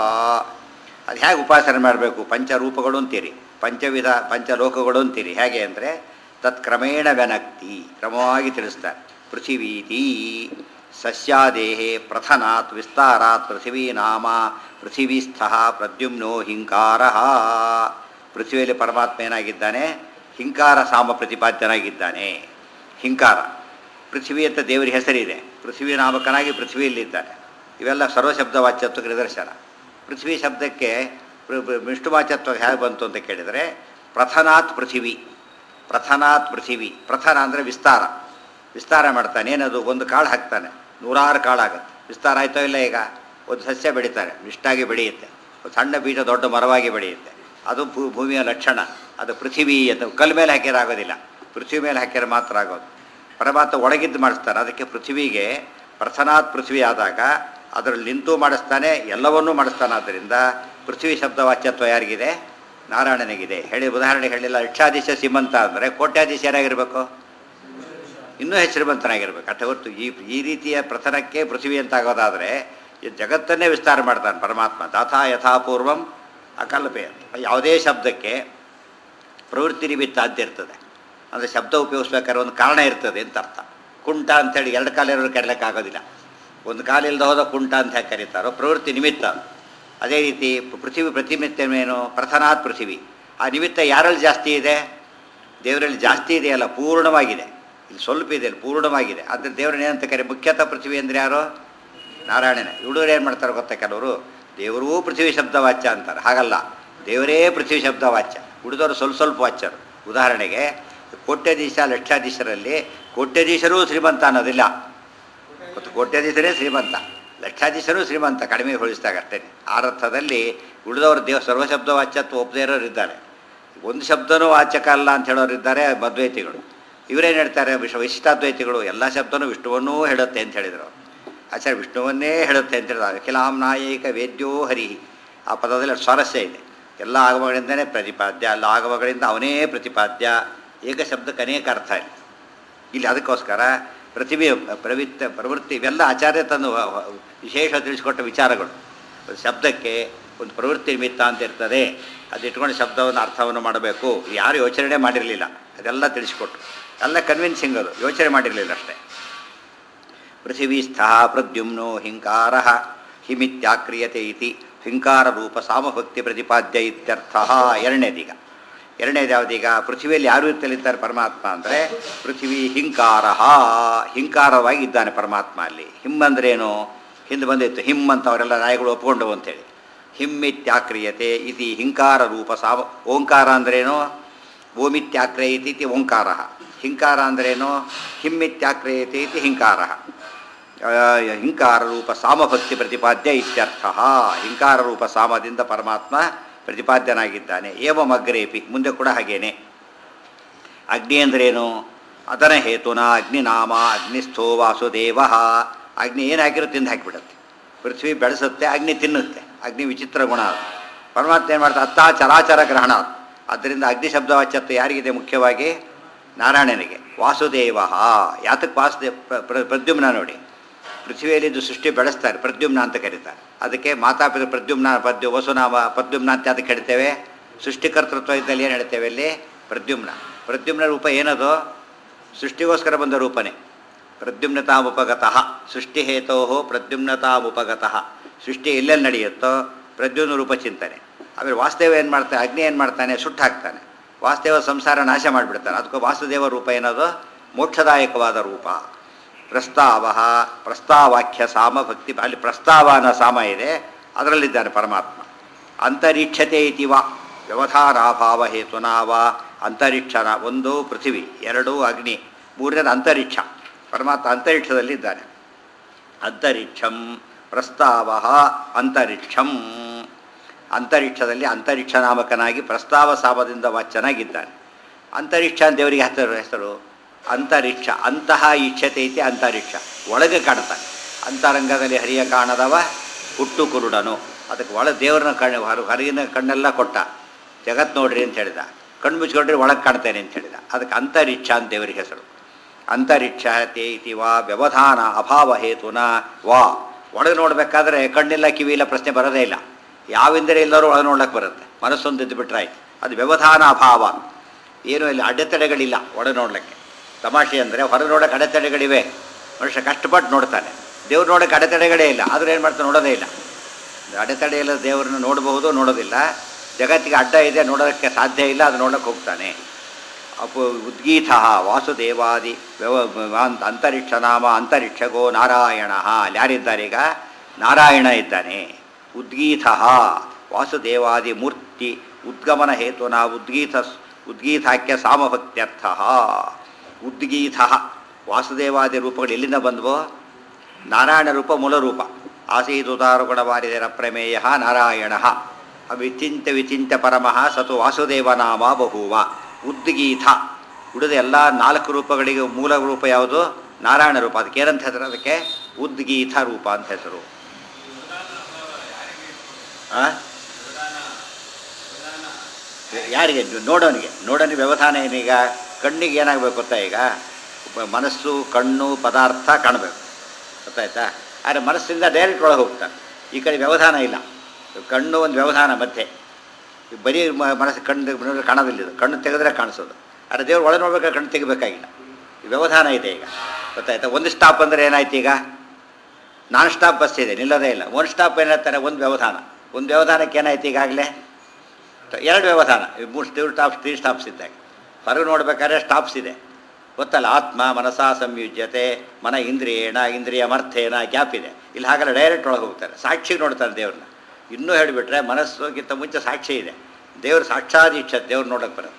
ಅದು ಹೇಗೆ ಉಪಾಸನೆ ಮಾಡಬೇಕು ಪಂಚರೂಪಗಳು ಅಂತೀರಿ ಪಂಚವಿಧ ಪಂಚಲೋಕಗಳು ಅಂತೀರಿ ಹೇಗೆ ಅಂದರೆ ತತ್ಕ್ರಮೇಣ ವ್ಯನಕ್ತಿ ಕ್ರಮವಾಗಿ ತಿಳಿಸ್ತಾರೆ ಪೃಥಿವೀತಿ ಸಸ್ಯಾದೇಹೇ ಪ್ರಥನಾತ್ ವಿಸ್ತಾರಾತ್ ಪೃಥಿವೀ ನಾಮ ಪೃಥಿವೀಸ್ಥ ಪ್ರದ್ಯುಮ್ನೋ ಹಿಂಕಾರ ಪೃಥ್ವಿಯಲ್ಲಿ ಪರಮಾತ್ಮ ಏನಾಗಿದ್ದಾನೆ ಹಿಂಕಾರ ಸಾಮ ಪ್ರತಿಪಾದ್ಯನಾಗಿದ್ದಾನೆ ಹಿಂಕಾರ ಪೃಥ್ವಿ ಅಂತ ದೇವರ ಹೆಸರಿದೆ ಪೃಥ್ವಿ ನಾಮಕನಾಗಿ ಪೃಥ್ವಿಯಲ್ಲಿದ್ದಾನೆ ಇವೆಲ್ಲ ಸರ್ವಶಬ್ದ ವಾಚ್ಯತ್ವಕ್ಕೆ ನಿದರ್ಶನ ಪೃಥ್ವಿ ಶಬ್ದಕ್ಕೆ ಪೃ- ಪೃ- ವಿಷ್ಣುವಾಚತ್ವ ಹೇಗೆ ಬಂತು ಅಂತ ಕೇಳಿದರೆ ಪ್ರಥನಾತ್ ಪೃಥಿವಿ ಪ್ರಥನಾತ್ ಪೃಥಿವಿ ಪ್ರಥನ ಅಂದರೆ ವಿಸ್ತಾರ ವಿಸ್ತಾರ ಮಾಡ್ತಾನೆ ಏನದು ಒಂದು ಕಾಳು ಹಾಕ್ತಾನೆ ನೂರಾರು ಕಾಳಾಗುತ್ತೆ ವಿಸ್ತಾರ ಆಯ್ತೋ ಇಲ್ಲ ಈಗ ಒಂದು ಸಸ್ಯ ಬೆಳೀತಾರೆ ಇಷ್ಟಾಗಿ ಬೆಳೆಯುತ್ತೆ ಒಂದು ಸಣ್ಣ ಬೀಜ ದೊಡ್ಡ ಮರವಾಗಿ ಬೆಳೆಯುತ್ತೆ ಅದು ಭೂ- ಭೂಮಿಯ ಲಕ್ಷಣ ಅದು ಪೃಥಿವಿ ಅಂತ ಕಲ್ ಮೇಲೆ ಹಾಕಿದ್ರೆ ಆಗೋದಿಲ್ಲ ಪೃಥ್ವಿ ಮೇಲೆ ಹಾಕಿದ್ರೆ ಮಾತ್ರ ಆಗೋದು ಪರಮಾತ್ಮ ಒಳಗಿದ್ದು ಮಾಡಿಸ್ತಾನೆ ಅದಕ್ಕೆ ಪೃಥ್ವಿಗೆ ಪ್ರಥನಾತ್ ಪೃಥ್ವಿ ಆದಾಗ ಅದರಲ್ಲಿ ನಿಂತು ಮಾಡಿಸ್ತಾನೆ ಎಲ್ಲವನ್ನೂ ಮಾಡಿಸ್ತಾನೆ ಆದ್ದರಿಂದ ಪೃಥ್ವಿ ಶಬ್ದ ವಾಚ್ಯತ್ವ ಯಾರಿಗಿದೆ ನಾರಾಯಣನಿಗಿದೆ ಹೇಳಿ ಉದಾಹರಣೆ ಹೇಳಿಲ್ಲ ಲಕ್ಷಾಧೀಶ ಸೀಮಂತ ಅಂದರೆ ಕೋಟ್ಯಾಧೀಶ ಯಾರಾಗಿರ್ಬೇಕು ಇನ್ನೂ ಹೆಚ್ಚು ಶ್ರೀಮಂತನಾಗಿರ್ಬೇಕು ಅಟ್ಟ ಹೊರತು ಈ ಈ ರೀತಿಯ ಪ್ರಥನಕ್ಕೆ ಪೃಥ್ವಿ ಅಂತ ಆಗೋದಾದರೆ ಈ ಜಗತ್ತನ್ನೇ ವಿಸ್ತಾರ ಮಾಡ್ತಾನೆ ಪರಮಾತ್ಮ ತಥಾ ಯಥಾಪೂರ್ವಂ ಅಕಲ್ಪೆ ಯಾವುದೇ ಶಬ್ದಕ್ಕೆ ಪ್ರವೃತ್ತಿ ನಿಮಿತ್ತ ಅಂತ ಇರ್ತದೆ ಅಂದರೆ ಶಬ್ದ ಉಪಯೋಗಿಸ್ಬೇಕಾದ್ರೆ ಒಂದು ಕಾರಣ ಇರ್ತದೆ ಅಂತ ಅರ್ಥ ಕುಂಟ ಅಂತೇಳಿ ಎರಡು ಕಾಲಿರೋರು ಕರೀಲಿಕ್ಕಾಗೋದಿಲ್ಲ ಒಂದು ಕಾಲಿಲ್ಲದೆ ಹೋದ ಕುಂಟ ಅಂತ ಹೇಗೆ ಕರೀತಾರೋ ಪ್ರವೃತ್ತಿ ನಿಮಿತ್ತ ಅದು. ಅದೇ ರೀತಿ ಪೃಥ್ವಿ ಪ್ರತಿನಿತ್ಯವೇನು ಪ್ರಥನಾತ್ ಪೃಥ್ವಿ ಆ ನಿಮಿತ್ತ ಯಾರಲ್ಲಿ ಜಾಸ್ತಿ ಇದೆ ದೇವರಲ್ಲಿ ಜಾಸ್ತಿ ಇದೆಯಲ್ಲ ಪೂರ್ಣವಾಗಿದೆ ಇಲ್ಲಿ ಸ್ವಲ್ಪ ಇದೆ ಇಲ್ಲಿ ಪೂರ್ಣವಾಗಿದೆ ಆದರೆ ದೇವರನ್ನ ಏನಂತ ಕರಿ ಮುಖ್ಯತಃ ಪೃಥ್ವಿ ಅಂದರೆ ಯಾರು ನಾರಾಯಣನೇ ಹುಡುಗರು ಏನು ಮಾಡ್ತಾರೆ ಗೊತ್ತಾ ಕೆಲವರು ದೇವರೂ ಪೃಥ್ವಿ ಶಬ್ದ ವಾಚ್ಯ ಅಂತಾರೆ ಹಾಗಲ್ಲ ದೇವರೇ ಪೃಥ್ವಿ ಶಬ್ದ ವಾಚ್ಯ ಉಳಿದವರು ಸ್ವಲ್ಪ ಸ್ವಲ್ಪ ವಾಚ್ಯರು ಉದಾಹರಣೆಗೆ ಕೋಟ್ಯಾಧೀಶ ಲಕ್ಷಾಧೀಶರಲ್ಲಿ ಕೋಟ್ಯಾಧೀಶರೂ ಶ್ರೀಮಂತ ಅನ್ನೋದಿಲ್ಲ ಮತ್ತು ಕೋಟ್ಯಾಧೀಶರೇ ಶ್ರೀಮಂತ ಲಕ್ಷಾಧೀಶರೂ ಶ್ರೀಮಂತ ಕಡಿಮೆ ಹೋಲಿಸಿದಾಗ ಅಷ್ಟೇ ಆ ಅರ್ಥದಲ್ಲಿ ಉಳಿದವರು ದೇವ ಸರ್ವಶಬ್ದ ವಾಚ್ಯತ್ವ ಒಪ್ಪದೇ ಇರೋರು ಇದ್ದಾರೆ ಒಂದು ಶಬ್ದನೂ ವಾಚಕ ಅಲ್ಲ ಅಂತ ಹೇಳೋರು ಇದ್ದಾರೆ ಮದ್ವೈತಿಗಳು ಇವರೇನು ಹೇಳ್ತಾರೆ ವಿಶ್ವ ವಿಶಿಷ್ಟಾದ್ವೈತಿಗಳು ಎಲ್ಲ ಶಬ್ದನೂ ವಿಷ್ಣುವನ್ನೂ ಹೇಳುತ್ತೆ ಅಂತ ಹೇಳಿದರು ಆಚಾರ್ಯ ವಿಷ್ಣುವನ್ನೇ ಹೇಳುತ್ತೆ ಅಂತ ಹೇಳಿದಾಗ ಅಖಿಲಾಂ ನಾಯಕ ವೇದ್ಯೋ ಹರಿ ಆ ಪದದಲ್ಲಿ ಅಷ್ಟು ಸ್ವಾರಸ್ಯ ಇದೆ ಎಲ್ಲ ಆಗಮಗಳಿಂದನೇ ಪ್ರತಿಪಾದ್ಯ ಎಲ್ಲ ಆಗಮಗಳಿಂದ ಅವನೇ ಪ್ರತಿಪಾದ್ಯ ಏಕ ಶಬ್ದಕ್ಕೆ ಅನೇಕ ಅರ್ಥ ಇದೆ ಇಲ್ಲಿ ಅದಕ್ಕೋಸ್ಕರ ಪ್ರತಿಭೆ ಪ್ರವೃತ್ತ ಪ್ರವೃತ್ತಿ ಇವೆಲ್ಲ ಆಚಾರ್ಯ ತನ್ನ ವ- ವ- ವಿಶೇಷ ತಿಳಿಸಿಕೊಟ್ಟ ವಿಚಾರಗಳು ಒಂದು ಶಬ್ದಕ್ಕೆ ಒಂದು ಪ್ರವೃತ್ತಿ ನಿಮಿತ್ತ ಅಂತ ಇರ್ತದೆ ಅದು ಇಟ್ಕೊಂಡು ಶಬ್ದವನ್ನು ಅರ್ಥವನ್ನು ಮಾಡಬೇಕು ಯಾರು ಯೋಚನೆ ಮಾಡಿರಲಿಲ್ಲ ಅದೆಲ್ಲ ತಿಳಿಸಿಕೊಟ್ರು ಎಲ್ಲ ಕನ್ವಿನ್ಸಿಂಗ್ ಅದು ಯೋಚನೆ ಮಾಡಿರಲಿಲ್ಲ ಅಷ್ಟೇ ಪೃಥಿವೀಸ್ಥ ಪ್ರದ್ಯುಮ್ನೋ ಹಿಂಕಾರ ಹಿಮಿತ್ಯಾಕ್ರಿಯತೆ ಇತಿ ಹಿಂಕಾರ ರೂಪ ಸಾಮಭಕ್ತಿ ಪ್ರತಿಪಾದ್ಯ ಇತ್ಯರ್ಥ ಎರಡನೇದೀಗ ಎರಡನೇದು ಯಾವುದೀಗ ಪೃಥ್ವಿಯಲ್ಲಿ ಯಾರು ಇರ್ತಲಿದ್ದಾರೆ ಪರಮಾತ್ಮ ಅಂದರೆ ಪೃಥ್ವಿ ಹಿಂಕಾರ ಹಿಂಕಾರವಾಗಿ ಇದ್ದಾನೆ ಪರಮಾತ್ಮ ಅಲ್ಲಿ ಹಿಮ್ ಅಂದ್ರೇನು ಹಿಂದೆ ಬಂದಿತ್ತು ಹಿಮ್ ಅಂತ ಅವರೆಲ್ಲ ನಾಯಿಗಳು ಒಪ್ಕೊಂಡವು ಅಂತೇಳಿ ಹಿಮ್ಮಿತ್ಯಾಕ್ರಿಯತೆ ಇತಿ ಹಿಂಕಾರ ರೂಪ ಸಾವ ಓಂಕಾರ ಅಂದ್ರೇನು ಓಮಿತ್ಯಾಕ್ರಿಯತೆ ಇತಿ ಓಂಕಾರ ಹಿಂಕಾರ ಅಂದ್ರೇನು ಹಿಮ್ಮಿತ್ಯಾಕ್ರಿಯತೆ ಇತಿ ಹಿಂಕಾರ ಹಿಂಕಾರ ರೂಪ ಸಾಮಭಕ್ತಿ ಪ್ರತಿಪಾದ್ಯ ಇತ್ಯರ್ಥ ಹಿಂಕಾರ ರೂಪ ಸಾಮದಿಂದ ಪರಮಾತ್ಮ ಪ್ರತಿಪಾದ್ಯನಾಗಿದ್ದಾನೆ ಏವಂ ಅಗ್ರೇಪಿ ಮುಂದೆ ಕೂಡ ಹಾಗೇನೆ ಅಗ್ನಿ ಅಂದ್ರೇನು ಅದರ ಹೇತುನ ಅಗ್ನಿನಾಮ ಅಗ್ನಿಸ್ಥೋ ವಾಸುದೇವ ಅಗ್ನಿ ಏನು ಹಾಕಿರೋ ತಿಂದು ಹಾಕಿಬಿಡುತ್ತೆ ಪೃಥ್ವಿ ಬೆಳೆಸುತ್ತೆ ಅಗ್ನಿ ತಿನ್ನುತ್ತೆ ಅಗ್ನಿ ವಿಚಿತ್ರ ಗುಣ ಅದು ಪರಮಾತ್ಮ ಏನು ಮಾಡ್ತಾರೆ ಅತ್ತ ಚರಾಚರ ಗ್ರಹಣ ಅದು. ಆದ್ದರಿಂದ ಅಗ್ನಿ ಶಬ್ದವಾಚ್ಯತ್ವ ಯಾರಿಗಿದೆ ಮುಖ್ಯವಾಗಿ ನಾರಾಯಣನಿಗೆ ವಾಸುದೇವ ಯಾತಕ್ಕೆ ವಾಸುದೇವ ಪ್ರ- ಪ್ರ- ಪ್ರದ್ಯುಮ್ನ ನೋಡಿ ಪೃಥ್ವಿಯಲ್ಲಿದ್ದು ಸೃಷ್ಟಿ ಬೆಳೆಸ್ತಾರೆ ಪ್ರದ್ಯುಮ್ನ ಅಂತ ಕರೀತಾರೆ ಅದಕ್ಕೆ ಮಾತಾಪಿತ ಪ್ರದ್ಯುಮ್ನ ಪದ್ಯ ವಸುನಾಮ ಪ್ರದ್ಯುಮ್ನ ಅಂತ ಅದಕ್ಕೆ ಹೇಳ್ತೇವೆ ಸೃಷ್ಟಿಕರ್ತೃತ್ವ ಇದ್ದಲ್ಲಿ ಏನು ಹೇಳ್ತೇವೆ ಅಲ್ಲಿ ಪ್ರದ್ಯುಮ್ನ ಪ್ರದ್ಯುಮ್ನ ರೂಪ ಏನದು ಸೃಷ್ಟಿಗೋಸ್ಕರ ಬಂದ ರೂಪನೇ ಪ್ರದ್ಯುಮ್ನತಾಮುಪಗತಃ ಸೃಷ್ಟಿಹೇತೋ ಪ್ರದ್ಯುಮ್ನತಾಮುಪಗತಃ ಸೃಷ್ಟಿ ಎಲ್ಲೆಲ್ಲಿ ನಡೆಯುತ್ತೋ ಪ್ರದ್ಯುಮ್ನ ರೂಪ ಚಿಂತನೆ ಆಮೇಲೆ ವಾಸುದೇವ ಏನು ಮಾಡ್ತಾನೆ ಅಗ್ನಿ ಏನು ಮಾಡ್ತಾನೆ ಸುಟ್ಟು ಹಾಕ್ತಾನೆ ವಾಸುದೇವ ಸಂಸಾರ ನಾಶ ಮಾಡಿಬಿಡ್ತಾನೆ ಅದಕ್ಕೆ ವಾಸುದೇವ ರೂಪ ಏನದು ಮೋಕ್ಷದಾಯಕವಾದ ರೂಪ ಪ್ರಸ್ತಾವ ಪ್ರಸ್ತಾವಾಖ್ಯ ಸಾಮ ಭಕ್ತಿ ಅಲ್ಲಿ ಪ್ರಸ್ತಾವ ಅನ್ನೋ ಸಾಮ ಇದೆ ಅದರಲ್ಲಿದ್ದಾನೆ ಪರಮಾತ್ಮ ಅಂತರಿಕ್ಷತೆ ಇತಿ ವಾ ವ್ಯವಧಾನಾಭಾವ ಹೇತುನಾ ವಾ ಅಂತರಿಕ್ಷನ ಒಂದು ಪೃಥಿವಿ ಎರಡು ಅಗ್ನಿ ಮೂರನೇದು ಅಂತರಿಕ್ಷ ಪರಮಾತ್ಮ ಅಂತರಿಕ್ಷದಲ್ಲಿದ್ದಾನೆ ಅಂತರಿಕ್ಷಂ ಪ್ರಸ್ತಾವ ಅಂತರಿಕ್ಷಂ ಅಂತರಿಕ್ಷದಲ್ಲಿ ಅಂತರಿಕ್ಷ ನಾಮಕನಾಗಿ ಪ್ರಸ್ತಾವ ಸಾಮದಿಂದ ವಾಚ್ಯನಾಗಿದ್ದಾನೆ ಅಂತರಿಕ್ಷ ಅಂತ ದೇವರಿಗೆ ಹೆಸರು ಹೆಸರು ಅಂತರಿಕ್ಷ ಅಂತಹ ಇಚ್ಛತೆ ಐತಿ ಅಂತರಿಕ್ಷ ಒಳಗೆ ಕಾಣ್ತಾನೆ ಅಂತರಂಗದಲ್ಲಿ ಹರಿಯ ಕಾಣದವ ಹುಟ್ಟು ಕುರುಡನು ಅದಕ್ಕೆ ಒಳ ದೇವರನ್ನ ಕಣ್ಣು ಹೊರ- ಹೊರಗಿನ ಕಣ್ಣೆಲ್ಲ ಕೊಟ್ಟ ಜಗತ್ ನೋಡ್ರಿ ಅಂತ ಹೇಳಿದ ಕಣ್ಣು ಮುಚ್ಕೊಂಡ್ರೆ ಒಳಗೆ ಕಾಣ್ತೇನೆ ಅಂತ ಹೇಳಿದ ಅದಕ್ಕೆ ಅಂತರಿಕ್ಷ ಅಂತ ದೇವರಿಗೆ ಹೆಸರು ಅಂತರಿಕ್ಷ ತೇ ಇತಿ ವಾ ವ್ಯವಧಾನ ಅಭಾವ ಹೇತುನ ವಾ ಒಳಗೆ ನೋಡಬೇಕಾದ್ರೆ ಕಣ್ಣಿಲ್ಲ ಕಿವಿ ಇಲ್ಲ ಪ್ರಶ್ನೆ ಬರೋದೇ ಇಲ್ಲ ಯಾವಿಂದರೆ ಎಲ್ಲರೂ ಒಳಗೆ ನೋಡ್ಲಿಕ್ಕೆ ಬರುತ್ತೆ ಮನಸ್ಸೊಂದು ಇದ್ದು ಬಿಟ್ರೆ ಆಯ್ತು ಅದು ವ್ಯವಧಾನ ಅಭಾವ ಏನೂ ಇಲ್ಲ ಅಡೆತಡೆಗಳಿಲ್ಲ ಒಳಗೆ ನೋಡ್ಲಿಕ್ಕೆ ತಮಾಷೆ ಅಂದರೆ ಹೊರಗೆ ನೋಡೋಕೆ ಅಡೆತಡೆಗಳಿವೆ ಮನುಷ್ಯ ಕಷ್ಟಪಟ್ಟು ನೋಡ್ತಾನೆ ದೇವ್ರು ನೋಡೋಕೆ ಅಡೆತಡೆಗಳೇ ಇಲ್ಲ ಆದರೂ ಏನು ಮಾಡ್ತಾನೆ ನೋಡೋದೇ ಇಲ್ಲ ಅಡೆತಡೆ ಇಲ್ಲ ದೇವರನ್ನು ನೋಡಬಹುದು ನೋಡೋದಿಲ್ಲ ಜಗತ್ತಿಗೆ ಅಡ್ಡ ಇದೆ ನೋಡೋದಕ್ಕೆ ಸಾಧ್ಯ ಇಲ್ಲ ಅದು ನೋಡೋಕೆ ಹೋಗ್ತಾನೆ ಅಪು ಉದ್ಗೀತ ವಾಸುದೇವಾದಿ ವ್ಯವ ಅಂತ ಅಂತರಿಕ್ಷ ನಾಮ ಅಂತರಿಕ್ಷಗೋ ನಾರಾಯಣ ಅಲ್ಲಿ ಯಾರಿದ್ದಾರೆ ಈಗ ನಾರಾಯಣ ಇದ್ದಾನೆ ಉದ್ಗೀತ ವಾಸುದೇವಾದಿ ಮೂರ್ತಿ ಉದ್ಗಮನ ಹೇತುನ ಉದ್ಗೀತ ಉದ್ಗೀತಾಖ್ಯ ಸಾಮಭಕ್ತ್ಯರ್ಥ ಉದ್ಗೀತ ವಾಸುದೇವಾದಿ ರೂಪಗಳು ಎಲ್ಲಿಂದ ಬಂದವೋ ನಾರಾಯಣ ರೂಪ ಮೂಲ ರೂಪ ಆಸೀದುದಾರುಗುಣ ವಾರಿದರ ಪ್ರಮೇಯ ನಾರಾಯಣ ವಿಚಿಂತ್ಯ ವಿಚಿಂತ್ಯ ಪರಮಃ ಸತು ವಾಸುದೇವ ನಾಮ ಬಹುವ ಉದ್ಗೀತ ಉಳಿದ ಎಲ್ಲ ನಾಲ್ಕು ರೂಪಗಳಿಗೆ ಮೂಲ ರೂಪ ಯಾವುದು ನಾರಾಯಣ ರೂಪ ಅದಕ್ಕೆ ಏನಂತ ಹೆಸರು ಅದಕ್ಕೆ ಉದ್ಗೀತ ರೂಪ ಅಂತ ಹೆಸರು ಆ? ಯಾರಿಗೆ ನೋಡೋನಿಗೆ ನೋಡೋನಿಗೆ ವ್ಯವಧಾನ ಏನೀಗ ಕಣ್ಣಿಗೆ ಏನಾಗಬೇಕು ಗೊತ್ತಾ ಈಗ ಮ- ಮನಸ್ಸು ಕಣ್ಣು ಪದಾರ್ಥ ಕಾಣಬೇಕು ಗೊತ್ತಾಯ್ತಾ ಆದರೆ ಮನಸ್ಸಿಂದ ಡೈರೆಕ್ಟ್ ಒಳಗೆ ಹೋಗ್ತಾನೆ ಈ ಕಡೆ ವ್ಯವಧಾನ ಇಲ್ಲ ಕಣ್ಣು ಒಂದು ವ್ಯವಧಾನ ಮಧ್ಯೆ ಈ ಬರೀ ಮ- ಮನಸ್ಸು ಕಣ್ಣು ನೋಡಿದ್ರೆ ಕಾಣೋದಿಲ್ಲ ಇದು ಕಣ್ಣು ತೆಗೆದ್ರೆ ಕಾಣಿಸೋದು ಆದರೆ ದೇವ್ರು ಒಳಗೆ ನೋಡ್ಬೇಕಾದ್ರೆ ಕಣ್ಣು ತೆಗಿಬೇಕಾಗಿಲ್ಲ ಈ ವ್ಯವಧಾನ ಇದೆ ಈಗ ಗೊತ್ತಾಯ್ತಾ ಒಂದು ಸ್ಟಾಪ್ ಅಂದರೆ ಏನಾಯ್ತು ಈಗ ನಾನ್ ಸ್ಟಾಪ್ ಬಸ್ ಇದೆ ನಿಲ್ಲೋದೇ ಇಲ್ಲ ಒಂದು ಸ್ಟಾಪ್ ಏನಾಗ್ತಾರೆ ಒಂದು ವ್ಯವಧಾನ ಒಂದು ವ್ಯವಧಾನಕ್ಕೆ ಏನಾಯ್ತು ಈಗಾಗಲೇ ಎರಡು ವ್ಯವಧಾನ ಈ ಮೂರು ಟೂ ಸ್ಟಾಪ್ಸ್ ತ್ರೀ ಸ್ಟಾಪ್ಸ್ ಇದ್ದಾಗ ಹೊರಗೆ ನೋಡ್ಬೇಕಾದ್ರೆ ಸ್ಟಾಪ್ಸ್ ಇದೆ ಗೊತ್ತಲ್ಲ ಆತ್ಮ ಮನಸ ಸಂಯುಜ್ಯತೆ ಮನ ಇಂದ್ರಿಯೇಣ ಇಂದ್ರಿಯ ಮರ್ಥೇನ ಗ್ಯಾಪ್ ಇದೆ ಇಲ್ಲಿ ಹಾಗಲ್ಲ ಡೈರೆಕ್ಟ್ ಒಳಗೆ ಹೋಗ್ತಾರೆ ಸಾಕ್ಷಿಗೆ ನೋಡ್ತಾರೆ ದೇವ್ರನ್ನ ಇನ್ನೂ ಹೇಳಿಬಿಟ್ರೆ ಮನಸ್ಸುಗಿಂತ ಮುಂಚೆ ಸಾಕ್ಷಿ ಇದೆ ದೇವ್ರು ಸಾಕ್ಷಾದೀಕ್ಷ ದೇವ್ರು ನೋಡೋಕೆ ಬರುತ್ತೆ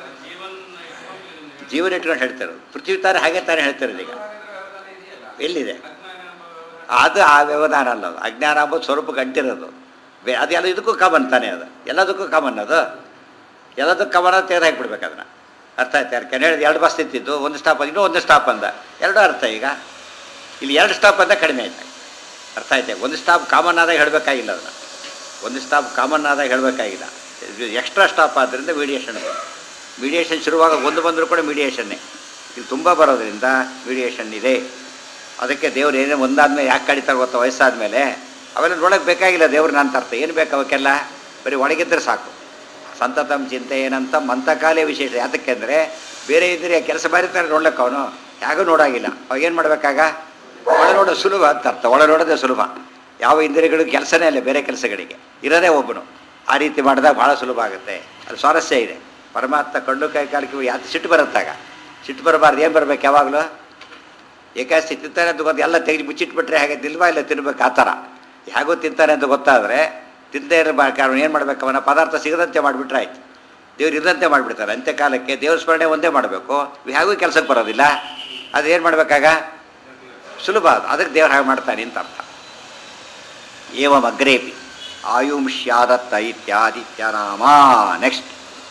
ಜೀವನ ಇಟ್ಕೊಂಡು ಹೇಳ್ತಾರೆ ಪೃಥ್ವಿ ತಾನೇ ಹಾಗೆ ತಾನೇ ಹೇಳ್ತಾರೆ ಈಗ ಎಲ್ಲಿದೆ ಅದು ಆ ವ್ಯವಧಾನ ಅಲ್ಲ ಅದು ಅಜ್ಞಾನ ಅಂಬೋದು ಸ್ವರೂಪ ಗಂಟಿರೋದು ಬೇ- ಅದು ಎಲ್ಲ ಇದಕ್ಕೂ ಕಾಮನ್ ತಾನೇ ಅದು ಎಲ್ಲದಕ್ಕೂ ಕಾಮನ್ ಅದು ಎಲ್ಲದಕ್ಕೂ ಕಾಮನ್ ತೆಗೆದು ಹಾಕ್ಬಿಡ್ಬೇಕು ಅದನ್ನ ಅರ್ಥ ಆಯ್ತು ಯಾರು ಕೆನ ಹೇಳಿದ ಎರಡು ಬಸ್ ಇತ್ತಿದ್ದು ಒಂದು ಸ್ಟಾಪ್ ಇನ್ನೂ ಒಂದು ಸ್ಟಾಪ್ ಅಂದ ಎರಡೂ ಅರ್ಥ ಈಗ ಇಲ್ಲಿ ಎರಡು ಸ್ಟಾಪ್ ಅಂದ ಕಡಿಮೆ ಆಯ್ತು ಅರ್ಥ ಆಯ್ತು ಒಂದು ಸ್ಟಾಪ್ ಕಾಮನ್ ಆದಾಗ ಹೇಳಬೇಕಾಗಿಲ್ಲ ಅದನ್ನ ಒಂದು ಸ್ಟಾಪ್ ಕಾಮನ್ ಆದಾಗ ಹೇಳಬೇಕಾಗಿಲ್ಲ ಎಕ್ಸ್ಟ್ರಾ ಸ್ಟಾಪ್ ಆದ್ದರಿಂದ ಮೀಡಿಯೇಷನ್ ಮೀಡಿಯೇಷನ್ ಶುರುವಾಗ ಒಂದು ಬಂದರೂ ಕೂಡ ಮೀಡಿಯೇಷನ್ನೇ ಇಲ್ಲಿ ತುಂಬ ಬರೋದ್ರಿಂದ ಮೀಡಿಯೇಷನ್ ಇದೆ ಅದಕ್ಕೆ ದೇವ್ರು ಏನೇ ಒಂದಾದ್ಮೇಲೆ ಯಾಕೆ ಕಡಿತಾರೆ ಗೊತ್ತಾ ವಯಸ್ಸಾದ್ಮೇಲೆ ಅವೆಲ್ಲ ನೋಡೋಕೆ ಬೇಕಾಗಿಲ್ಲ ದೇವ್ರನ್ನ ಅಂತ ಅರ್ಥ ಏನು ಬೇಕು ಅವಕ್ಕೆಲ್ಲ ಬರೀ ಒಳಗಿದ್ರೆ ಸಾಕು ಸಂತತಂ ಚಿಂತೆ ಏನಂತ ಮಂತಕಾಲೇ ವಿಶೇಷ ಯಾತಕ್ಕೆ ಅಂದರೆ ಬೇರೆ ಇದ್ರೆ ಕೆಲಸ ಬರೀತಾರೆ ನೋಡ್ಲಿಕ್ಕೆ ಅವನು ಯಾಗೂ ನೋಡಾಗಿಲ್ಲ ಅವಾಗ ಏನು ಮಾಡಬೇಕಾಗ ಒಳ ನೋಡೋದು ಸುಲಭ ಅಂತ ಅರ್ಥ ಒಳ ನೋಡೋದೇ ಸುಲಭ ಯಾವ ಇಂದ್ರಿಯಗಳು ಕೆಲಸನೇ ಇಲ್ಲ ಬೇರೆ ಕೆಲಸಗಳಿಗೆ ಇರೋದೇ ಒಬ್ಬನು ಆ ರೀತಿ ಮಾಡಿದಾಗ ಭಾಳ ಸುಲಭ ಆಗುತ್ತೆ ಅದು ಸ್ವಾರಸ್ಯ ಇದೆ ಪರಮಾತ್ಮ ಕಣ್ಣು ಕೈ ಕಾಲಿಗೆ ಯಾಕೆ ಸಿಟ್ಟು ಬರುತ್ತಾಗ ಸಿಟ್ಟು ಬರಬಾರ್ದು ಏನು ಬರ್ಬೇಕು ಯಾವಾಗಲೂ ಏಕಾಸಿ ತಿಂತಾನೆ ಅಂತ ಗೊತ್ತು ಎಲ್ಲ ತೆಗೆದು ಮುಚ್ಚಿಟ್ಬಿಟ್ರೆ ಹಾಗೆ ದಿಲ್ವಾ ಇಲ್ಲ ತಿನ್ಬೇಕು ಆ ಥರ ಹೇಗೋ ತಿಂತಾನೆ ಅಂತ ಗೊತ್ತಾದರೆ ತಿಂದೇ ಇರೋ ಕಾರಣ ಏನು ಮಾಡ್ಬೇಕು ಅವನ ಪದಾರ್ಥ ಸಿಗದಂತೆ ಮಾಡಿಬಿಟ್ರೆ ಆಯ್ತು ದೇವ್ರು ಇದ್ದಂತೆ ಮಾಡಿಬಿಡ್ತಾರೆ ಅಂತ್ಯಕಾಲಕ್ಕೆ ದೇವ್ರ ಸ್ಮರಣೆ ಒಂದೇ ಮಾಡಬೇಕು ಹೇಗೂ ಕೆಲಸಕ್ಕೆ ಬರೋದಿಲ್ಲ ಅದು ಏನು ಮಾಡಬೇಕಾಗ ಸುಲಭ ಅದು ಅದಕ್ಕೆ ದೇವ್ರು ಹಾಗೆ ಮಾಡ್ತಾನೆ ಅಂತ ಅರ್ಥ ಏವಂ ಅಗ್ರೇಪಿ ಆಯುಂಷ್ಯಾದತ್ತ ಇತ್ಯಾದಿತ್ಯನಾಮ ನೆಕ್ಸ್ಟ್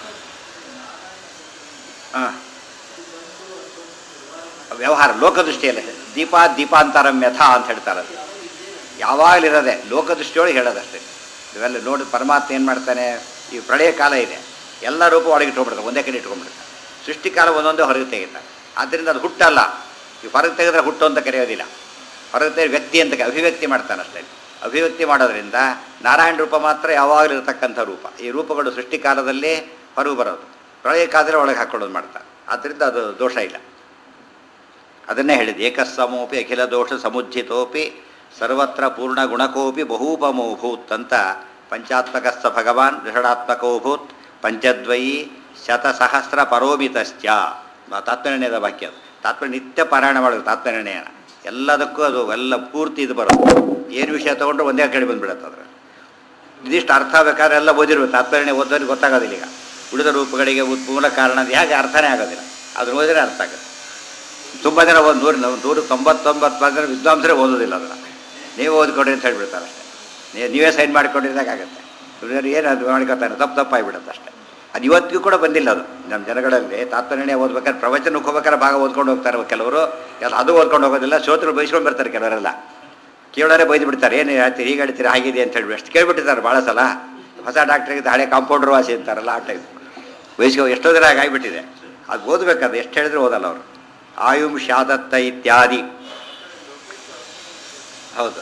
ಹಾಂ ವ್ಯವಹಾರ ಲೋಕದೃಷ್ಟಿಯಲ್ಲ ದೀಪ ದೀಪಾಂತರಂ ಯಥ ಅಂತ ಹೇಳ್ತಾರೆ ಅದು ಯಾವಾಗಲಿರೋದೆ ಲೋಕದೃಷ್ಟಿಯೊಳಗೆ ಹೇಳೋದಷ್ಟೇ ಇವೆಲ್ಲ ನೋಡಿ ಪರಮಾತ್ಮ ಏನು ಮಾಡ್ತಾನೆ ಈ ಪ್ರಳಯ ಕಾಲ ಇದೆ ಎಲ್ಲ ರೂಪ ಒಳಗೆ ಇಟ್ಕೊಂಡ್ಬಿಡ್ತಾರೆ ಒಂದೇ ಕಡೆ ಇಟ್ಕೊಂಡ್ಬಿಡ್ತಾರೆ ಸೃಷ್ಟಿಕಾಲ ಒಂದೊಂದೇ ಹೊರಗೆ ತೆಗಿತಾರೆ ಆದ್ದರಿಂದ ಅದು ಹುಟ್ಟಲ್ಲ ಈ ಹೊರಗೆ ತೆಗೆದ್ರೆ ಹುಟ್ಟು ಅಂತ ಕರೆಯೋದಿಲ್ಲ ಹೊರಗೆ ತೆಗೆದ್ರೆ ವ್ಯಕ್ತಿ ಅಂತ ಕ- ಅಭಿವ್ಯಕ್ತಿ ಮಾಡ್ತಾನೆ ಅಷ್ಟೇ ಅಭಿವ್ಯಕ್ತಿ ಮಾಡೋದ್ರಿಂದ ನಾರಾಯಣ ರೂಪ ಮಾತ್ರ ಯಾವಾಗಲೂ ಇರತಕ್ಕಂಥ ರೂಪ ಈ ರೂಪಗಳು ಸೃಷ್ಟಿಕಾಲದಲ್ಲಿ ಹೊರಗೆ ಬರೋದು ಪ್ರಳಯ ಕಾಲದಲ್ಲಿ ಒಳಗೆ ಹಾಕೊಳ್ಳೋದು ಮಾಡ್ತಾರೆ ಆದ್ದರಿಂದ ಅದು ದೋಷ ಇಲ್ಲ ಅದನ್ನೇ ಹೇಳಿದೆ ಏಕಸ್ಸಮೋಪಿ ಅಖಿಲ ದೋಷ ಸಮುಜ್ಜಿತೋಪಿ ಸರ್ವತ್ರ ಪೂರ್ಣ ಗುಣಕೋಪಿ ಬಹೂಪಮೋಭೂತ್ ಅಂತ ಪಂಚಾತ್ಮಕಸ್ಥ ಭಗವಾನ್ ಋಷಣಾತ್ಮಕೋಭೂತ್ ಪಂಚದ್ವಯಿ ಶತಸಹಸ್ರ ಪರೋಮಿತಶ್ಚ ತಾತ್ಪರ್ಯದ ವಾಕ್ಯ ಅದು ತಾತ್ಪರ್ಯ ನಿತ್ಯ ಪಾರಾಯಣ ಮಾಡೋದು ತಾತ್ಪರ್ಯನ ಎಲ್ಲದಕ್ಕೂ ಅದು ಎಲ್ಲ ಪೂರ್ತಿ ಇದು ಬರೋದು ಏನು ವಿಷಯ ತೊಗೊಂಡ್ರೆ ಒಂದೇ ಕಡೆ ಬಂದ್ಬಿಡುತ್ತೆ ಅದ್ರ ಇದಿಷ್ಟು ಅರ್ಥ ಬೇಕಾದ್ರೆ ಎಲ್ಲ ಓದಿರ್ಬೇಕು ತಾತ್ಪರ್ಯ ಓದೋರಿಗೆ ಗೊತ್ತಾಗೋದಿಲ್ಲ ಈಗ ಉಳಿದ ರೂಪಗಳಿಗೆ ಉತ್- ಮೂಲ ಕಾರಣ ಅದು ಹೇಗೆ ಅರ್ಥನೇ ಆಗೋದಿಲ್ಲ ಅದನ್ನ ಓದಿದ್ರೆ ಅರ್ಥ ಆಗುತ್ತೆ ತುಂಬ ಜನ ಒಂದು ನೂರು ನೂರು ತೊಂಬತ್ತೊಂಬತ್ತು ಬಂದರೆ ವಿದ್ವಾಂಸರೇ ಓದೋದಿಲ್ಲ ಅದನ್ನು ನೀವು ಓದ್ಕೊಡ್ರಿ ಅಂತ ಹೇಳ್ಬಿಡ್ತಾರೆ ಅಷ್ಟೇ ನೀವು ನೀವೇ ಸೈನ್ ಮಾಡಿಕೊಂಡಿದ್ದಾಗ ಆಗುತ್ತೆ ಇವ್ರು ಏನು ಅದು ಮಾಡ್ಕೊತಾರೆ ತಪ್ಪು ತಪ್ಪಾಗಿಬಿಡುತ್ತೆ ಅಷ್ಟೇ ಅದು ಇವತ್ತಿಗೂ ಕೂಡ ಬಂದಿಲ್ಲ ಅದು ನಮ್ಮ ಜನಗಳಲ್ಲಿ ತಾತ್ಪರ್ಯನೇ ಓದ್ಬೇಕಾದ್ರೆ ಪ್ರವಚನಕ್ಕೆ ಹೋಗ್ಬೇಕಾದ್ರೆ ಭಾಗ ಓದ್ಕೊಂಡು ಹೋಗ್ತಾರೆ ಕೆಲವರು ಎಲ್ಲ ಅದು ಓದ್ಕೊಂಡು ಹೋಗೋದಿಲ್ಲ ಶ್ರೋತರು ಬೈಸ್ಕೊಂಡು ಬರ್ತಾರೆ ಕೆಲವರೆಲ್ಲ ಕೇಳೋರೆ ಬೈದು ಬಿಡ್ತಾರೆ ಏನು ಹೇಳ್ತೀರಿ ಹೀಗೆ ಹೇಳ್ತೀರಿ ಹಾಗಿದೆ ಅಂತ ಹೇಳಿ ಅಷ್ಟು ಕೇಳ್ಬಿಟ್ಟಿದ್ದಾರೆ ಭಾಳ ಸಲ ಹೊಸ ಡಾಕ್ಟ್ರಿಗೆ ಹಳೆ ಕಾಂಪೌಂಡರ್ ವಾಸಿ ಅಂತಾರಲ್ಲ ಆ ಟೈಪ್ ವಯಸ್ಸಿಗೆ ಎಷ್ಟೋ ದಿನ ಹಾಗೆ ಆಗಿಬಿಟ್ಟಿದೆ ಅದು ಓದಬೇಕಾದ್ರೆ ಎಷ್ಟು ಹೇಳಿದ್ರೆ ಓದಲ್ಲ ಅವರು ಆಯುಂ ಶಾದತ್ತ ಇತ್ಯಾದಿ ಹೌದು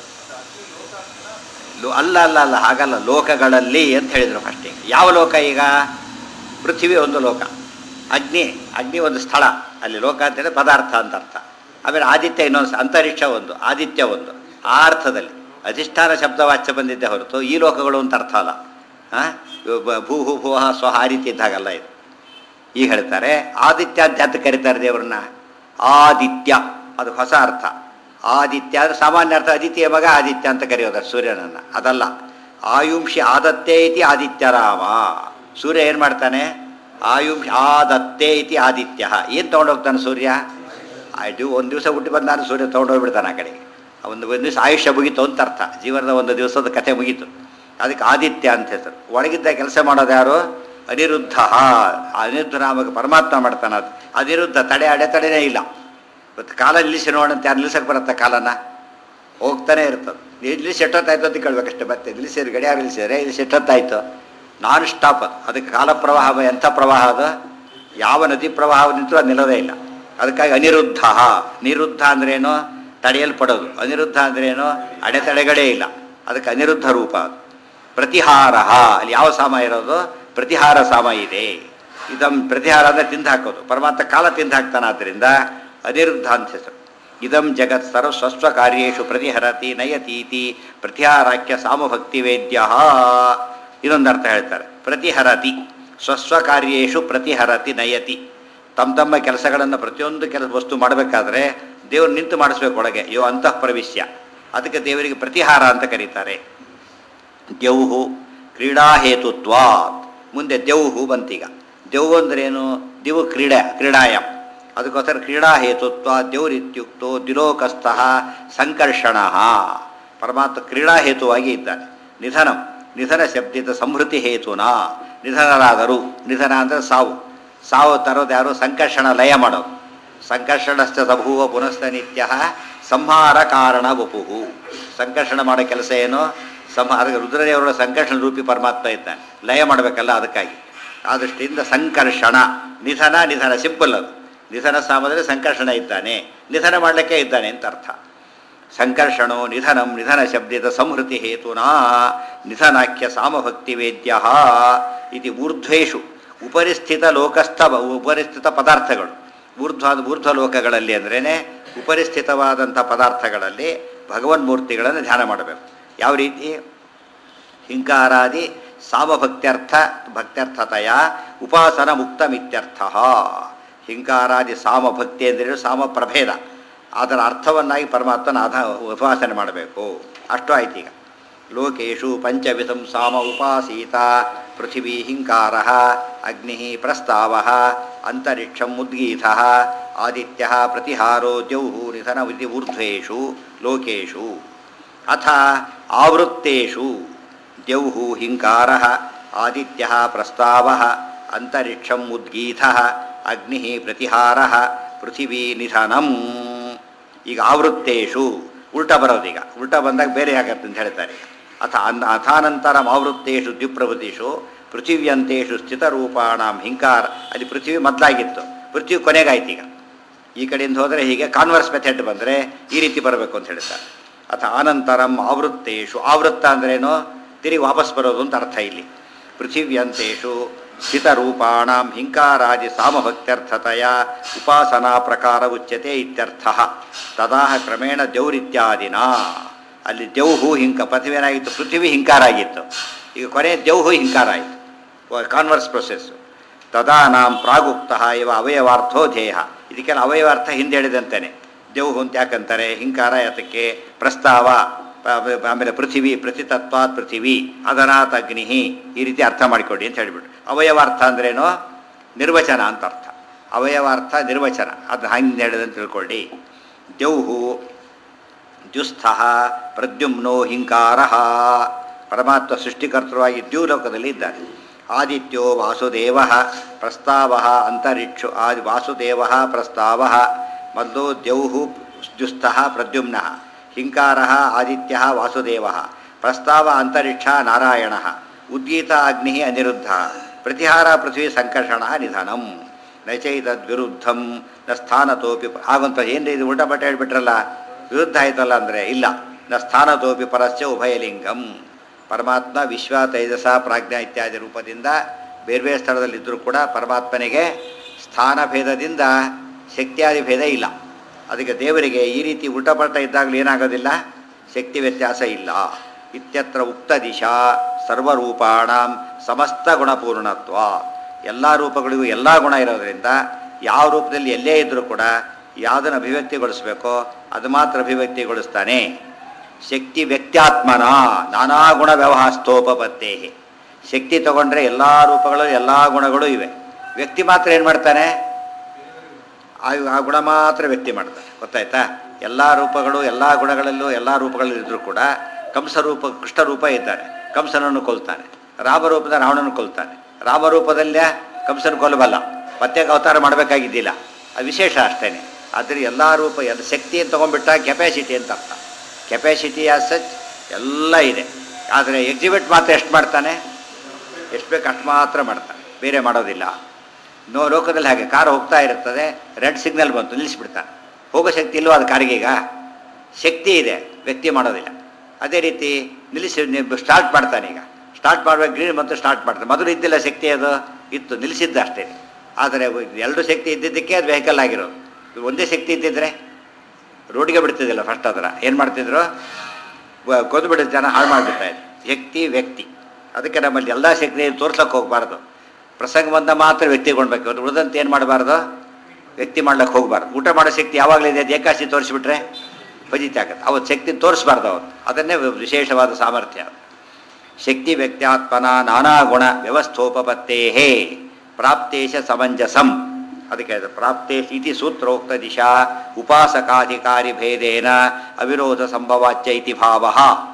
ಲೋ- ಅಲ್ಲ ಅಲ್ಲ ಅಲ್ಲ ಹಾಗಲ್ಲ ಲೋಕಗಳಲ್ಲಿ ಅಂತ ಹೇಳಿದರು ಫಸ್ಟಿಗೆ ಯಾವ ಲೋಕ ಈಗ ಪೃಥ್ವಿ ಒಂದು ಲೋಕ ಅಗ್ನಿ ಅಗ್ನಿ ಒಂದು ಸ್ಥಳ ಅಲ್ಲಿ ಲೋಕ ಅಂತ ಹೇಳಿದ್ರೆ ಪದಾರ್ಥ ಅಂತ ಅರ್ಥ ಆಮೇಲೆ ಆದಿತ್ಯ ಇನ್ನೊಂದು ಸ- ಅಂತರಿಕ್ಷ ಒಂದು ಆದಿತ್ಯ ಒಂದು ಆ ಅರ್ಥದಲ್ಲಿ ಅಧಿಷ್ಠಾನ ಶಬ್ದವಾಚ್ಯ ಬಂದಿದ್ದೆ ಹೊರತು ಈ ಲೋಕಗಳು ಅಂತ ಅರ್ಥ ಅಲ್ಲ ಹಾಂ ಭೂ ಹೂ ಭೂ ಸ್ವಹ ಆ ರೀತಿ ಇದ್ದಾಗಲ್ಲ ಇದು ಈಗ ಹೇಳ್ತಾರೆ ಆದಿತ್ಯ ಅಂತ ಅಂತ ಕರೀತಾರೆ ದೇವ್ರನ್ನ ಆದಿತ್ಯ ಅದು ಹೊಸ ಅರ್ಥ ಆದಿತ್ಯ ಅಂದ್ರೆ ಸಾಮಾನ್ಯ ಅರ್ಥ ಅದಿತಿಯ ಮಗ ಆದಿತ್ಯ ಅಂತ ಕರೆಯೋದು ಸೂರ್ಯನನ್ನು ಅದಲ್ಲ ಆಯುಂಷಿ ಆದತ್ತೇ ಇತಿ ಆದಿತ್ಯ ರಾಮ ಸೂರ್ಯ ಏನು ಮಾಡ್ತಾನೆ ಆಯುಂಷ್ ಆದತ್ತೇ ಇತಿ ಆದಿತ್ಯ ಏನು ತೊಗೊಂಡೋಗ್ತಾನೆ ಸೂರ್ಯ ಆಯ್ತು ಒಂದು ದಿವಸ ಹುಟ್ಟಿ ಬಂದಾನು ಸೂರ್ಯ ತೊಗೊಂಡೋಗ್ಬಿಡ್ತಾನೆ ಆ ಕಡೆಗೆ ಒಂದು ಒಂದು ದಿವಸ ಆಯುಷ್ಯ ಮುಗೀತು ಅಂತ ಅರ್ಥ ಜೀವನದ ಒಂದು ದಿವಸದ ಕಥೆ ಮುಗೀತು ಅದಕ್ಕೆ ಆದಿತ್ಯ ಅಂತ ಹೆಸರು ಒಳಗಿದ್ದ ಕೆಲಸ ಮಾಡೋದು ಯಾರು ಅನಿರುದ್ಧ ಅನಿರುದ್ಧ ನಾಮಕ ಪರಮಾತ್ಮ ಮಾಡ್ತಾನೆ ಅದು ಅನಿರುದ್ಧ ತಡೆ ಅಡೆತಡೆನೇ ಇಲ್ಲ ಇವತ್ತು ಕಾಲ ನಿಲ್ಲಿಸಿ ನೋಡಂತ ಯಾರು ನಿಲ್ಸಕ್ಕೆ ಬರುತ್ತೆ ಕಾಲನ ಹೋಗ್ತಾನೆ ಇರ್ತದೆ ನಿಲ್ಲಿಸಿ ಎಷ್ಟೊತ್ತಾಯ್ತು ಅಂತ ಕೇಳ್ಬೇಕಷ್ಟೇ ಮತ್ತೆ ನಿಲ್ಲಿಸಿದ್ರೆ ಗಡಿಯಾರ ನಿಲ್ಲಿಸಿದ್ರೆ ಇಲ್ಲಿ ಎಷ್ಟೊತ್ತಾಯ್ತು ನಾನ್ ಸ್ಟಾಪ್ ಅದು ಅದಕ್ಕೆ ಕಾಲ ಪ್ರವಾಹ ಎಂಥ ಪ್ರವಾಹ ಅದು ಯಾವ ನದಿ ಪ್ರವಾಹ ನಿಂತರೂ ಅದು ನಿಲ್ಲೋದೇ ಇಲ್ಲ ಅದಕ್ಕಾಗಿ ಅನಿರುದ್ಧ ನಿರುದ್ಧ ಅಂದ್ರೇನು ತಡೆಯಲ್ಪಡೋದು ಅನಿರುದ್ಧ ಅಂದ್ರೇನು ಅಡೆತಡೆಗಳೇ ಇಲ್ಲ ಅದಕ್ಕೆ ಅನಿರುದ್ಧ ರೂಪ ಅದು ಪ್ರತಿಹಾರ ಅಲ್ಲಿ ಯಾವ ಸಾಮ ಇರೋದು ಪ್ರತಿಹಾರ ಸಾಮ ಇದೆ ಇದಂ ಪ್ರತಿಹಾರ ಅಂದರೆ ತಿಂದು ಹಾಕೋದು ಪರಮಾತ್ಮ ಕಾಲ ತಿಂದು ಹಾಕ್ತಾನೆ ಆದ್ದರಿಂದ ಅನಿರುದ್ಧ ಅಂತ ಹೆಸರು ಇದಂ ಜಗತ್ ಸರ್ವ ಸ್ವಸ್ವ ಕಾರ್ಯೇಶು ಪ್ರತಿಹರತಿ ನಯತೀತಿ ಪ್ರತಿಹಾರಾಖ್ಯ ಸಾಮಭಕ್ತಿ ವೇದ್ಯ ಇದೊಂದು ಅರ್ಥ ಹೇಳ್ತಾರೆ ಪ್ರತಿಹರತಿ ಸ್ವಸ್ವ ಕಾರ್ಯೇಶು ಪ್ರತಿಹರತಿ ನಯತಿ ತಮ್ಮ ತಮ್ಮ ಕೆಲಸಗಳನ್ನು ಪ್ರತಿಯೊಂದು ಕೆಲಸ ವಸ್ತು ಮಾಡಬೇಕಾದ್ರೆ ದೇವರು ನಿಂತು ಮಾಡಿಸ್ಬೇಕು ಒಳಗೆ ಯೋ ಅಂತಃ ಪ್ರವಿಶ್ಯ ಅದಕ್ಕೆ ದೇವರಿಗೆ ಪ್ರತಿಹಾರ ಅಂತ ಕರೀತಾರೆ ದ್ಯೌಹು ಕ್ರೀಡಾಹೇತುತ್ವಾತ್ ಮುಂದೆ ದ್ಯೌಹು ಬಂತೀಗ ದೆವ್ವು ಅಂದ್ರೇನು ದಿವು ಕ್ರೀಡೆ ಕ್ರೀಡಾಯಂ ಅದಕ್ಕೋಸ್ಕರ ಕ್ರೀಡಾಹೇತುತ್ವ ದೇವರಿತ್ಯುಕ್ತೋ ದಿಲೋಕಸ್ಥಃ ಸಂಕರ್ಷಣ ಪರಮಾತ್ಮ ಕ್ರೀಡಾಹೇತುವಾಗಿ ಇದ್ದಾನೆ ನಿಧನಂ ನಿಧನ ಶಬ್ದಿತ ಸಂಹೃತಿ ಹೇತುನಾ ನಿಧನರಾದರು ನಿಧನ ಅಂದರೆ ಸಾವು ಸಾವು ತರೋದು ಯಾರು ಸಂಕರ್ಷಣ ಲಯ ಮಾಡೋದು ಸಂಕರ್ಷಣಶ್ಚ ಸಭೂವ ಪುನಸ್ತ ನಿತ್ಯ ಸಂಹಾರ ಕಾರಣ ವಪುಹು ಸಂಕರ್ಷಣ ಮಾಡೋ ಕೆಲಸ ಏನು ಸಂಹಾರ ರುದ್ರದೇವರ ಸಂಕರ್ಷಣ ರೂಪಿ ಪರಮಾತ್ಮ ಇದ್ದಾನೆ ಲಯ ಮಾಡಬೇಕಲ್ಲ ಅದಕ್ಕಾಗಿ ಆ ದೃಷ್ಟಿಯಿಂದ ಸಂಕರ್ಷಣ ನಿಧನ ನಿಧನ ಸಿಂಪಲ್ ಅದು ನಿಧನ ಸಾಮದಲ್ಲಿ ಸಂಕರ್ಷಣ ಇದ್ದಾನೆ ನಿಧನ ಮಾಡಲಿಕ್ಕೆ ಇದ್ದಾನೆ ಅಂತ ಅರ್ಥ ಸಂಕರ್ಷಣೋ ನಿಧನಂ ನಿಧನ ಶಬ್ದಿತ ಸಂಹೃತಿ ಹೇತುನಾ ನಿಧನಾಖ್ಯ ಸಾಮಭಕ್ತಿ ವೇದ್ಯ ಇತಿ ಊರ್ಧ್ವೇಷು ಉಪರಿಸ್ಥಿತ ಲೋಕಸ್ಥ ಉಪರಿಸ್ಥಿತ ಪದಾರ್ಥಗಳು ಊರ್ಧ್ವ ಊರ್ಧ್ವ ಲೋಕಗಳಲ್ಲಿ ಅಂದ್ರೇ ಉಪರಿಸ್ಥಿತವಾದಂಥ ಪದಾರ್ಥಗಳಲ್ಲಿ ಭಗವನ್ಮೂರ್ತಿಗಳನ್ನು ಧ್ಯಾನ ಮಾಡಬೇಕು ಯಾವ ರೀತಿ ಹಿಂಕಾರಾದಿ ಸಾಮಭಕ್ತ್ಯರ್ಥ ಭಕ್ತ್ಯರ್ಥತೆಯ ಉಪಾಸನ ಮುಕ್ತಮಿತ್ಯರ್ಥ ಹಿಂಕಾರಾದಿ ಸಾಮಭಕ್ತಿ ಅಂದರೆ ಸಾಮ ಪ್ರಭೇದ ಅದರ ಅರ್ಥವನ್ನಾಗಿ ಪರಮಾತ್ಮನ ಆಧ ಉಪಾಸನೆ ಮಾಡಬೇಕು ಅಷ್ಟು ಆಯ್ತು ಈಗ ಲೋಕೇಶು ಪಂಚವಿಧಂ ಸಾಮ ಉಪಾಸೀತ ಪೃಥಿವೀ ಹಿಂಕಾರ ಅಗ್ನಿ ಪ್ರಸ್ತಾವ ಅಂತರಿಕ್ಷಂ ಉದ್ಗೀತ ಆದಿತ್ಯ ಪ್ರತಿಹಾರೋ ದ್ಯೌಹು ನಿಧನವಿಧಿ ಊರ್ಧ್ವೇಷು ಲೋಕೇಶು ಅಥ ಆವೃತ್ತೇಷು ದ್ಯೌಹು ಹಿಂಕಾರ ಆದಿತ್ಯ ಪ್ರಸ್ತಾವ ಅಂತರಿಕ್ಷಂ ಉದ್ಗೀತ ಅಗ್ನಿ ಪ್ರತಿಹಾರ ಪೃಥಿವೀ ನಿಧನಂ ಈಗ ಆವೃತ್ತೇಷು ಉಲ್ಟ ಬರೋದೀಗ ಉಲ್ಟ ಬಂದಾಗ ಬೇರೆ ಆಗತ್ತೆ ಅಂತ ಹೇಳ್ತಾರೆ ಅಥ ಅನ್ ಅಥಾನಂತರಂ ಆವೃತ್ತೇಷು ದ್ವಿಪ್ರಭೃತಿಷು ಪೃಥಿವ್ಯಂತೇಷು ಸ್ಥಿತರೂಪಾಣಾಂ ಹಿಂಕಾರ ಅಲ್ಲಿ ಪೃಥ್ವಿ ಮೊದಲಾಗಿತ್ತು ಪೃಥ್ವಿ ಕೊನೆಗಾಯ್ತು ಈಗ ಈ ಕಡೆಯಿಂದ ಹೋದರೆ ಹೀಗೆ ಕಾನ್ವರ್ಸ್ ಮೆಥಡ್ ಬಂದರೆ ಈ ರೀತಿ ಬರಬೇಕು ಅಂತ ಹೇಳ್ತಾರೆ ಅಥ ಅನಂತರಂ ಆವೃತ್ತೇಷು ಆವೃತ್ತ ಅಂದ್ರೇನು ತಿರುಗಿ ವಾಪಸ್ ಬರೋದು ಅಂತ ಅರ್ಥ ಇಲ್ಲಿ ಪೃಥಿವ್ಯಂತೇಷು ಸ್ಥಿತರೂಪಾಣಾಂ ಹಿಂಕಾರಾದಿ ಸಾಮಭಕ್ತ್ಯರ್ಥತೆಯ ಉಪಾಸನಾ ಪ್ರಕಾರ ಉಚ್ಯತೆ ಇತ್ಯರ್ಥ ತದಾಹ ಕ್ರಮೇಣ ದೇವ್ರಿತ್ಯಾದಿನ ಅಲ್ಲಿ ದೇವ್ಹು ಹಿಂಕ ಪೃಥ್ವಿನಾಗಿತ್ತು ಪೃಥ್ವಿ ಹಿಂಕಾರ ಆಗಿತ್ತು ಈಗ ಕೊನೆ ದೇವ್ಹು ಹಿಂಕಾರ ಆಯಿತು ಕಾನ್ವರ್ಸ್ ಪ್ರೊಸೆಸ್ಸು ತದಾ ನಾಂ ಪ್ರಾಗುಕ್ತ ಇವ ಅವಯವಾರ್ಥೋ ಧ್ಯೇಯ ಇದಕ್ಕೆಲ್ಲ ಅವಯವಾರ್ಥ ಹಿಂದೆ ಹೇಳಿದಂತಾನೆ ದೇವ್ಹು ಅಂತ ಯಾಕಂತಾರೆ ಹಿಂಕಾರ ಯಾತಕ್ಕೆ ಪ್ರಸ್ತಾವ ಆ- ಆಮೇಲೆ ಪೃಥಿವಿ ಪ್ರತಿತತ್ವಾತ್ ಪೃಥಿವಿ ಅದನಾತ್ ಅಗ್ನಿ ಈ ರೀತಿ ಅರ್ಥ ಮಾಡಿಕೊಡಿ ಅಂತ ಹೇಳಿಬಿಟ್ಟು ಅವಯವಾರ್ಥ ಅಂದ್ರೇನು ನಿರ್ವಚನ ಅಂತ ಅರ್ಥ ಅವಯವಾರ್ಥ ನಿರ್ವಚನ ಅದು ಹಂಗೆ ಹೇಳಿದಂತ ತಿಳ್ಕೊಳ್ಳಿ ದೇವ್ಹು ದ್ಯುಸ್ಥ ಪ್ರದ್ಯುಮ್ನೋ ಹಿಂಕಾರ ಪರಮಾತ್ಮ ಸೃಷ್ಟಿಕರ್ತೃವಾಗಿ ದ್ಯೂಲೋಕದಲ್ಲಿ ಇದ್ದಾನೆ ಆದಿತ್ಯೋ ವಾಸುದೇವ ಪ್ರಸ್ತಾವ ಅಂತರಿಕ್ಷು ಆದಿ ವಾಸುದೇವ ಪ್ರಸ್ತಾವ ಮೊದಲು ದ್ಯೌಹು ದ್ಯುಸ್ಥ ಪ್ರದ್ಯುಮ್ನ ಹಿಂಕಾರ ಆದಿತ್ಯ ವಾಸುದೇವ ಪ್ರಸ್ತಾವ ಅಂತರಿಕ್ಷ ನಾರಾಯಣ ಉದ್ಗೀತ ಅಗ್ನಿ ಅನಿರುದ್ಧ ಪ್ರತಿಹಾರ ಪೃಥ್ವಿ ಸಂಕರ್ಷಣ ನಿಧನಂ ನಚೈತದ್ವಿರುದ್ಧಂ ನ ಸ್ಥಾನತೋಪಿ ಹಾಗಂತ ಏನು ಇದು ಉಲ್ಟಾ ಬಟ್ಟೆ ಹೇಳ್ಬಿಟ್ರಲ್ಲ ವಿರುದ್ಧ ಆಯ್ತಲ್ಲ ಅಂದರೆ ಇಲ್ಲ ನ ಸ್ಥಾನತೋಪಿ ಪರಸ್ಯ ಉಭಯಲಿಂಗಂ ಪರಮಾತ್ಮ ವಿಶ್ವ ತೈಜಸ ಪ್ರಾಜ್ಞಾ ಇತ್ಯಾದಿ ರೂಪದಿಂದ ಬೇರೆ ಬೇರೆ ಸ್ಥಳದಲ್ಲಿದ್ದರೂ ಕೂಡ ಪರಮಾತ್ಮನಿಗೆ ಸ್ಥಾನ ಭೇದದಿಂದ ಶಕ್ತಿಯಾದಿ ಭೇದ ಇಲ್ಲ ಅದಕ್ಕೆ ದೇವರಿಗೆ ಈ ರೀತಿ ಉಲ್ಟಪಲ್ಟ ಇದ್ದಾಗಲೂ ಏನಾಗೋದಿಲ್ಲ ಶಕ್ತಿ ವ್ಯತ್ಯಾಸ ಇಲ್ಲ ಇತ್ಯತ್ರ ಉಕ್ತ ದಿಶಾ ಸರ್ವರೂಪಾಣಂ ಸಮಸ್ತ ಗುಣಪೂರ್ಣತ್ವ ಎಲ್ಲ ರೂಪಗಳಿಗೂ ಎಲ್ಲ ಗುಣ ಇರೋದರಿಂದ ಯಾವ ರೂಪದಲ್ಲಿ ಎಲ್ಲೇ ಇದ್ದರೂ ಕೂಡ ಯಾವುದನ್ನು ಅಭಿವ್ಯಕ್ತಿಗೊಳಿಸಬೇಕೋ ಅದು ಮಾತ್ರ ಅಭಿವ್ಯಕ್ತಿಗೊಳಿಸ್ತಾನೆ ಶಕ್ತಿ ವ್ಯಕ್ತ್ಯಾತ್ಮನ ನಾನಾ ಗುಣ ವ್ಯವಹಾಸ್ತೋಪತ್ತೇ ಶಕ್ತಿ ತಗೊಂಡ್ರೆ ಎಲ್ಲ ರೂಪಗಳು ಎಲ್ಲ ಗುಣಗಳು ಇವೆ ವ್ಯಕ್ತಿ ಮಾತ್ರ ಏನು ಮಾಡ್ತಾನೆ ಆ ಆ ಗುಣ ಮಾತ್ರ ವ್ಯಕ್ತಿ ಮಾಡ್ತಾನೆ ಗೊತ್ತಾಯ್ತಾ ಎಲ್ಲ ರೂಪಗಳು ಎಲ್ಲ ಗುಣಗಳಲ್ಲೂ ಎಲ್ಲ ರೂಪಗಳಲ್ಲೂ ಇದ್ದರೂ ಕೂಡ ಕಂಸ ರೂಪ ಕೃಷ್ಣ ರೂಪ ಇದ್ದಾನೆ ಕಂಸನನ್ನು ಕೊಲ್ತಾನೆ ರಾಮರೂಪದ ರಾವಣನ ಕೊಲ್ತಾನೆ ರಾಮರೂಪದಲ್ಲೇ ಕಂಸನ ಕೊಲ್ಲಬಲ್ಲ ಪ್ರತ್ಯೇಕ ಅವತಾರ ಮಾಡಬೇಕಾಗಿದ್ದಿಲ್ಲ ಅದು ವಿಶೇಷ ಅಷ್ಟೇ ಆದರೆ ಎಲ್ಲ ರೂಪ ಎಲ್ಲ ಶಕ್ತಿ ಅಂತ ತೊಗೊಂಡ್ಬಿಟ್ಟ ಕೆಪಾಸಿಟಿ ಅಂತ ಅರ್ಥ ಕೆಪಾಸಿಟಿ ಆಸ್ ಸಚ್ ಎಲ್ಲ ಇದೆ ಆದರೆ ಎಕ್ಸಿಬಿಟ್ ಮಾತ್ರ ಎಷ್ಟು ಮಾಡ್ತಾನೆ ಎಷ್ಟು ಬೇಕು ಅಷ್ಟು ಮಾತ್ರ ಮಾಡ್ತಾನೆ ಬೇರೆ ಮಾಡೋದಿಲ್ಲ ನೋ ಲೋಕದಲ್ಲಿ ಹಾಗೆ ಕಾರ್ ಹೋಗ್ತಾ ಇರ್ತದೆ ರೆಡ್ ಸಿಗ್ನಲ್ ಬಂತು ನಿಲ್ಲಿಸ್ಬಿಡ್ತಾನೆ ಹೋಗೋ ಶಕ್ತಿ ಇಲ್ವೋ ಅದು ಕಾರಿಗೆ ಈಗ ಶಕ್ತಿ ಇದೆ ವ್ಯಕ್ತಿ ಮಾಡೋದಿಲ್ಲ ಅದೇ ರೀತಿ ನಿಲ್ಲಿಸಿ ಸ್ಟಾರ್ಟ್ ಮಾಡ್ತಾನೆ ಈಗ ಸ್ಟಾರ್ಟ್ ಮಾಡ್ಬೇಕು ಗ್ರೀನ್ ಬಂತು ಸ್ಟಾರ್ಟ್ ಮಾಡ್ತಾನೆ ಮೊದಲು ಇದ್ದಿಲ್ಲ ಶಕ್ತಿ ಅದು ಇತ್ತು ನಿಲ್ಲಿಸಿದ್ದ ಅಷ್ಟೇ ಆದರೆ ಎರಡು ಶಕ್ತಿ ಇದ್ದಿದ್ದಕ್ಕೆ ಅದು ವೆಹಿಕಲ್ ಆಗಿರೋದು ಇದು ಒಂದೇ ಶಕ್ತಿ ಇದ್ದಿದ್ರೆ ರೋಡಿಗೆ ಬಿಡ್ತಿದ್ದಿಲ್ಲ ಫಸ್ಟ್ ಅದರ ಏನು ಮಾಡ್ತಿದ್ರು ಕೊಂದು ಬಿಡಿದ ಜನ ಹಾಳು ಮಾಡಿಬಿಡ್ತಾ ಇದ್ರು ಶಕ್ತಿ ವ್ಯಕ್ತಿ ಅದಕ್ಕೆ ನಮ್ಮಲ್ಲಿ ಎಲ್ಲ ಶಕ್ತಿ ತೋರ್ಸಕ್ಕೆ ಹೋಗಬಾರ್ದು ಪ್ರಸಂಗ ಬಂದ ಮಾತ್ರ ವ್ಯಕ್ತಿಗೊಳ್ಬೇಕು ಅದು ಉಳಿದಂತೆ ಏನು ಮಾಡಬಾರ್ದು ವ್ಯಕ್ತಿ ಮಾಡ್ಲಿಕ್ಕೆ ಹೋಗಬಾರ್ದು ಊಟ ಮಾಡೋ ಶಕ್ತಿ ಯಾವಾಗಲಿದೆ ಅದು ಏಕಾಸಿ ತೋರಿಸ್ಬಿಟ್ರೆ ಫಜಿತಿ ಆಗುತ್ತೆ ಅವತ್ತು ಶಕ್ತಿ ತೋರಿಸ್ಬಾರ್ದು ಅವತ್ತು ಅದನ್ನೇ ವಿಶೇಷವಾದ ಸಾಮರ್ಥ್ಯ ಶಕ್ತಿ ವ್ಯಕ್ತ್ಯಾತ್ಮನ ನಾನಾ ಗುಣ ವ್ಯವಸ್ಥೋಪತ್ತೇ ಪ್ರಾಪ್ತೇಶ ಸಮಂಜಸಂ ಅದಕ್ಕೆ ಅದು ಪ್ರಾಪ್ತೇಶ ಇತಿ ಸೂತ್ರೋಕ್ತ ದಿಶಾ ಉಪಾಸಕಾಧಿಕಾರಿ ಭೇದೇನ ಅವಿರೋಧ ಸಂಭವಾಚ್ಯ ಇತಿ ಭಾವ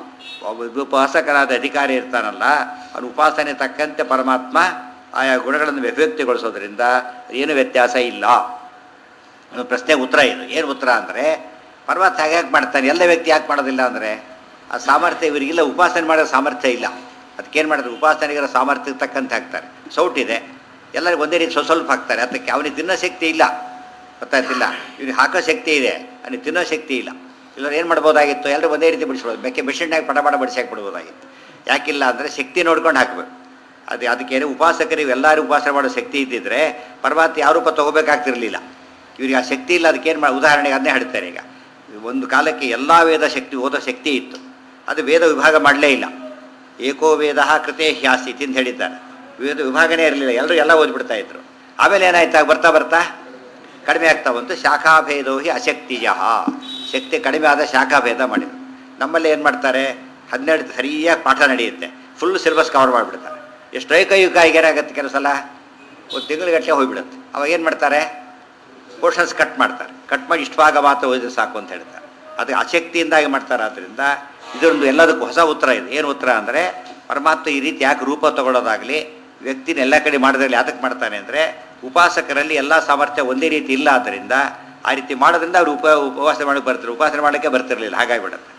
ಉಪಾಸಕನಾದ ಅಧಿಕಾರಿ ಇರ್ತಾನಲ್ಲ ಅವನು ಉಪಾಸನೆ ತಕ್ಕಂತೆ ಪರಮಾತ್ಮ ಆಯಾ ಗುಣಗಳನ್ನು ವ್ಯಕ್ತಿಗೊಳಿಸೋದ್ರಿಂದ ಏನು ವ್ಯತ್ಯಾಸ ಇಲ್ಲ ಒಂದು ಪ್ರಶ್ನೆಗೆ ಉತ್ತರ ಇದು ಏನು ಉತ್ತರ ಅಂದರೆ ಪರ್ವತ ಹೇಗೆ ಯಾಕೆ ಮಾಡ್ತಾನೆ ಎಲ್ಲ ವ್ಯಕ್ತಿ ಯಾಕೆ ಮಾಡೋದಿಲ್ಲ ಅಂದರೆ ಆ ಸಾಮರ್ಥ್ಯ ಇವರಿಗಿಲ್ಲ ಉಪಾಸನೆ ಮಾಡೋ ಸಾಮರ್ಥ್ಯ ಇಲ್ಲ ಅದಕ್ಕೇನು ಮಾಡಿದ್ರೆ ಉಪಾಸನೆಗಿರೋ ಸಾಮರ್ಥ್ಯಕ್ಕೆ ತಕ್ಕಂತೆ ಹಾಕ್ತಾರೆ ಸೌಟಿದೆ ಎಲ್ಲರಿಗೂ ಒಂದೇ ರೀತಿ ಸ್ವಲ್ಪ ಸ್ವಲ್ಪ ಹಾಕ್ತಾರೆ ಅದಕ್ಕೆ ಅವನಿಗೆ ತಿನ್ನೋ ಶಕ್ತಿ ಇಲ್ಲ ಗೊತ್ತಾಯ್ತಿಲ್ಲ ಇವ್ನಿಗೆ ಹಾಕೋ ಶಕ್ತಿ ಇದೆ ಅವನಿಗೆ ತಿನ್ನೋ ಶಕ್ತಿ ಇಲ್ಲ ಇಲ್ಲದ್ರೆ ಏನು ಮಾಡ್ಬೋದಾಗಿತ್ತು ಎಲ್ಲರೂ ಒಂದೇ ರೀತಿ ಬಿಡಿಸ್ಬೋದು ಬೇಕೆ ಮೆಷಿನ್ನಾಗಿ ಪಟ ಪಟ ಬಿಡಿಸಿ ಹಾಕ್ಬಿಡ್ಬೋದಾಗಿತ್ತು ಯಾಕಿಲ್ಲ ಅಂದರೆ ಶಕ್ತಿ ನೋಡ್ಕೊಂಡು ಹಾಕಬೇಕು ಅದು ಅದಕ್ಕೇನು ಉಪಾಸಕರಿಗೆ ಎಲ್ಲರೂ ಉಪಾಸನೆ ಮಾಡೋ ಶಕ್ತಿ ಇದ್ದಿದ್ರೆ ಪರಮಾತ್ಮ ಯಾವ ರೂಪ ತೊಗೋಬೇಕಾಗ್ತಿರ್ಲಿಲ್ಲ ಇವ್ರಿಗೆ ಆ ಶಕ್ತಿ ಇಲ್ಲ ಅದಕ್ಕೇನು ಮಾಡಿ ಉದಾಹರಣೆಗೆ ಅದನ್ನೇ ಹೇಳ್ತಾರೆ ಈಗ ಒಂದು ಕಾಲಕ್ಕೆ ಎಲ್ಲ ವೇದ ಶಕ್ತಿ ಓದೋ ಶಕ್ತಿ ಇತ್ತು ಅದು ವೇದ ವಿಭಾಗ ಮಾಡಲೇ ಇಲ್ಲ ಏಕೋ ವೇದ ಕೃತೆ ಹ್ಯಾಸಿತಿ ಅಂತ ಹೇಳಿದ್ದಾರೆ ವೇದ ವಿಭಾಗನೇ ಇರಲಿಲ್ಲ ಎಲ್ಲರೂ ಎಲ್ಲ ಓದ್ಬಿಡ್ತಾ ಇದ್ರು ಆಮೇಲೆ ಏನಾಯ್ತಾ ಬರ್ತಾ ಬರ್ತಾ ಕಡಿಮೆ ಆಗ್ತಾ ಬಂತು ಶಾಖಾಭೇದೋ ಹಿ ಅಶಕ್ತಿಯ ಶಕ್ತಿ ಕಡಿಮೆ ಆದ ಶಾಖಾಭೇದ ಮಾಡಿದರು ನಮ್ಮಲ್ಲಿ ಏನು ಮಾಡ್ತಾರೆ ಹನ್ನೆರಡು ಸರಿಯಾಗಿ ಪಾಠ ನಡೆಯುತ್ತೆ ಫುಲ್ ಸಿಲೆಬಸ್ ಕವರ್ ಮಾಡಿಬಿಡ್ತಾರೆ ಎಷ್ಟು ಏಕಾಯುಗ ಏನಾಗುತ್ತೆ ಕೆಲವು ಸಲ ಒಂದು ತಿಂಗಳಿಗಟ್ಟಲೆ ಹೋಗ್ಬಿಡುತ್ತೆ ಅವಾಗ ಏನು ಮಾಡ್ತಾರೆ ಪೋರ್ಷನ್ಸ್ ಕಟ್ ಮಾಡ್ತಾರೆ ಕಟ್ ಮಾಡಿ ಇಷ್ಟು ಭಾಗ ಮಾತ್ರ ಓದಿದ್ರೆ ಸಾಕು ಅಂತ ಹೇಳ್ತಾರೆ ಅದು ಅಶಕ್ತಿಯಿಂದಾಗಿ ಮಾಡ್ತಾರೆ ಆದ್ದರಿಂದ ಇದೊಂದು ಎಲ್ಲದಕ್ಕೂ ಹೊಸ ಉತ್ತರ ಇದೆ ಏನು ಉತ್ತರ ಅಂದರೆ ಪರಮಾತ್ಮ ಈ ರೀತಿ ಯಾಕೆ ರೂಪ ತಗೊಳ್ಳೋದಾಗಲಿ ವ್ಯಕ್ತಿನ ಎಲ್ಲ ಕಡೆ ಮಾಡೋದ್ರಲ್ಲಿ ಯಾತಕ್ಕೆ ಮಾಡ್ತಾನೆ ಅಂದರೆ ಉಪಾಸಕರಲ್ಲಿ ಎಲ್ಲ ಸಾಮರ್ಥ್ಯ ಒಂದೇ ರೀತಿ ಇಲ್ಲ ಆದ್ದರಿಂದ ಆ ರೀತಿ ಮಾಡೋದ್ರಿಂದ ಅವ್ರು ಉಪ ಉಪವಾಸ ಮಾಡೋಕ್ಕೆ ಬರ್ತಾರೆ ಉಪಾಸನೆ ಮಾಡೋಕ್ಕೆ ಬರ್ತಿರಲಿಲ್ಲ ಹಾಗಾಗಿಬಿಡುತ್ತೆ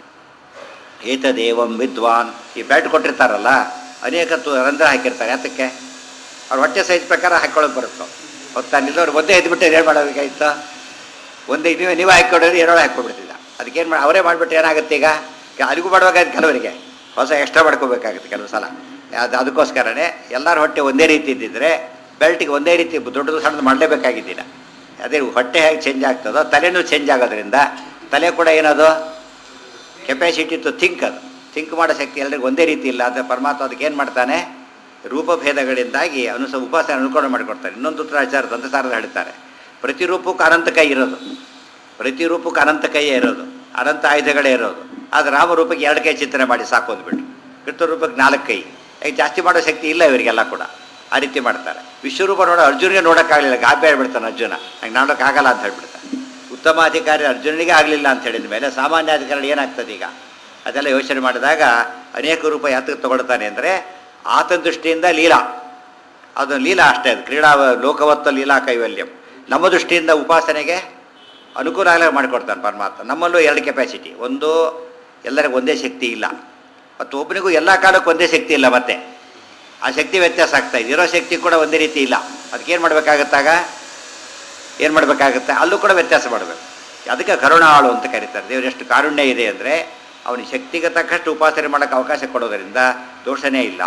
ಏತದೇವಂ ವಿದ್ವಾನ್ ಈ ಬ್ಯಾಟ್ ಕೊಟ್ಟಿರ್ತಾರಲ್ಲ ಅನೇಕ ತು ರಂಧ್ರ ಹಾಕಿರ್ತಾರೆ ಯಾತಕ್ಕೆ ಅವ್ರ ಹೊಟ್ಟೆ ಸೈಜ್ ಪ್ರಕಾರ ಹಾಕ್ಕೊಳ್ಳೋಕೆ ಬರುತ್ತೋ ಹೊತ್ತಾ ನಿಲ್ಲೋರು ಒಂದೇ ಎದ್ಬಿಟ್ಟು ಏನು ಮಾಡೋಬೇಕಾಗಿತ್ತು ಒಂದೇ ನೀವು ನೀವು ಹಾಕ್ಕೊಡೋದು ಎರಡೋ ಹಾಕ್ಕೊಡ್ಬಿಡ್ತಿದ್ದ ಅದಕ್ಕೇನು ಮಾಡಿ ಅವರೇ ಮಾಡಿಬಿಟ್ಟು ಏನಾಗುತ್ತೆ ಈಗ ಈಗ ಅಲ್ಲಿಗೂ ಮಾಡ್ಬೇಕಾಗುತ್ತೆ ಕೆಲವರಿಗೆ ಹೊಸ ಎಕ್ಸ್ಟ್ರಾ ಮಾಡ್ಕೋಬೇಕಾಗುತ್ತೆ ಕೆಲವು ಸಲ ಅದು ಅದಕ್ಕೋಸ್ಕರನೇ ಎಲ್ಲರ ಹೊಟ್ಟೆ ಒಂದೇ ರೀತಿ ಇದ್ದಿದ್ರೆ ಬೆಲ್ಟಿಗೆ ಒಂದೇ ರೀತಿ ದೊಡ್ಡದು ಸಣ್ಣದು ಮಾಡಲೇಬೇಕಾಗಿದ್ದಿಲ್ಲ ಅದೇ ಹೊಟ್ಟೆ ಹೇಗೆ ಚೇಂಜ್ ಆಗ್ತದೋ ತಲೆನೂ ಚೇಂಜ್ ಆಗೋದ್ರಿಂದ ತಲೆ ಕೂಡ ಏನದು ಕೆಪಾಸಿಟಿ ಟು ಥಿಂಕ್ ಅದು ಥಿಂಕ್ ಮಾಡೋ ಶಕ್ತಿ ಎಲ್ಲರಿಗೂ ಒಂದೇ ರೀತಿ ಇಲ್ಲ ಆದರೆ ಪರಮಾತ್ಮ ಅದಕ್ಕೆ ಏನು ಮಾಡ್ತಾನೆ ರೂಪಭೇದಗಳಿಂದಾಗಿ ಅನುಸ ಉಪಾಸನೆ ಅನುಕೂಲ ಮಾಡಿಕೊಡ್ತಾರೆ ಇನ್ನೊಂದು ಆಚಾರ ದಂತಸಾರದ ಹೇಳ್ತಾರೆ ಪ್ರತಿ ರೂಪಕ್ಕೂ ಅನಂತ ಕೈ ಇರೋದು ಪ್ರತಿ ರೂಪಕ್ಕೂ ಅನಂತ ಕೈಯೇ ಇರೋದು ಅನಂತ ಆಯುಧಗಳೇ ಇರೋದು ಆದರೆ ರಾಮರೂಪಕ್ಕೆ ಎರಡು ಕೈ ಚಿಂತನೆ ಮಾಡಿ ಸಾಕು ಅಂದ್ಬಿಟ್ಟು ಕೃಷ್ಣ ರೂಪಕ್ಕೆ ನಾಲ್ಕು ಕೈ ಈಗ ಜಾಸ್ತಿ ಮಾಡೋ ಶಕ್ತಿ ಇಲ್ಲ ಇವರಿಗೆಲ್ಲ ಕೂಡ ಆ ರೀತಿ ಮಾಡ್ತಾರೆ ವಿಶ್ವರೂಪ ನೋಡೋ ಅರ್ಜುನಿಗೆ ನೋಡೋಕ್ಕಾಗಲಿಲ್ಲ ಗಾಬೆ ಹೇಳ್ಬಿಡ್ತಾನೆ ಅರ್ಜುನ ಹಂಗೆ ನೋಡೋಕ್ಕಾಗಲ್ಲ ಅಂತ ಹೇಳ್ಬಿಡ್ತಾನೆ ಉತ್ತಮ ಅಧಿಕಾರಿ ಅರ್ಜುನನಿಗೆ ಆಗಲಿಲ್ಲ ಅಂತ ಹೇಳಿದ ಮೇಲೆ ಸಾಮಾನ್ಯ ಅಧಿಕಾರಿ ಏನಾಗ್ತದೆ ಈಗ ಅದೆಲ್ಲ ಯೋಚನೆ ಮಾಡಿದಾಗ ಅನೇಕ ರೂಪ ಯಾತಕ್ಕೆ ತಗೊಳ್ತಾನೆ ಅಂದರೆ ಆತನ ದೃಷ್ಟಿಯಿಂದ ಲೀಲಾ ಅದು ಲೀಲಾ ಅಷ್ಟೇ ಅದು ಕ್ರೀಡಾ ಲೋಕವತ್ತ ಲೀಲಾ ಕೈವಲ್ಯಂ ನಮ್ಮ ದೃಷ್ಟಿಯಿಂದ ಉಪಾಸನೆಗೆ ಅನುಕೂಲ ಆಗಲಿ ಮಾಡಿಕೊಡ್ತಾನೆ ಪರಮಾತ್ಮ ನಮ್ಮಲ್ಲೂ ಎರಡು ಕೆಪಾಸಿಟಿ ಒಂದು ಎಲ್ಲರಿಗೂ ಒಂದೇ ಶಕ್ತಿ ಇಲ್ಲ ಮತ್ತು ಒಬ್ಬನಿಗೂ ಎಲ್ಲ ಕಾಲಕ್ಕೂ ಒಂದೇ ಶಕ್ತಿ ಇಲ್ಲ ಮತ್ತೆ ಆ ಶಕ್ತಿ ವ್ಯತ್ಯಾಸ ಆಗ್ತಾ ಇದೆ ಇರೋ ಶಕ್ತಿ ಕೂಡ ಒಂದೇ ರೀತಿ ಇಲ್ಲ ಅದಕ್ಕೇನು ಮಾಡಬೇಕಾಗತ್ತಾಗ ಏನು ಮಾಡಬೇಕಾಗುತ್ತೆ ಅಲ್ಲೂ ಕೂಡ ವ್ಯತ್ಯಾಸ ಮಾಡಬೇಕು ಅದಕ್ಕೆ ಕರುಣಾಳು ಅಂತ ಕರೀತಾರೆ ದೇವರು ಎಷ್ಟು ಕಾರುಣ್ಯ ಇದೆ ಅಂದರೆ ಅವನ ಶಕ್ತಿಗೆ ತಕ್ಕಷ್ಟು ಉಪಾಸನೆ ಮಾಡೋಕ್ಕೆ ಅವಕಾಶ ಕೊಡೋದರಿಂದ ದೋಷನೇ ಇಲ್ಲ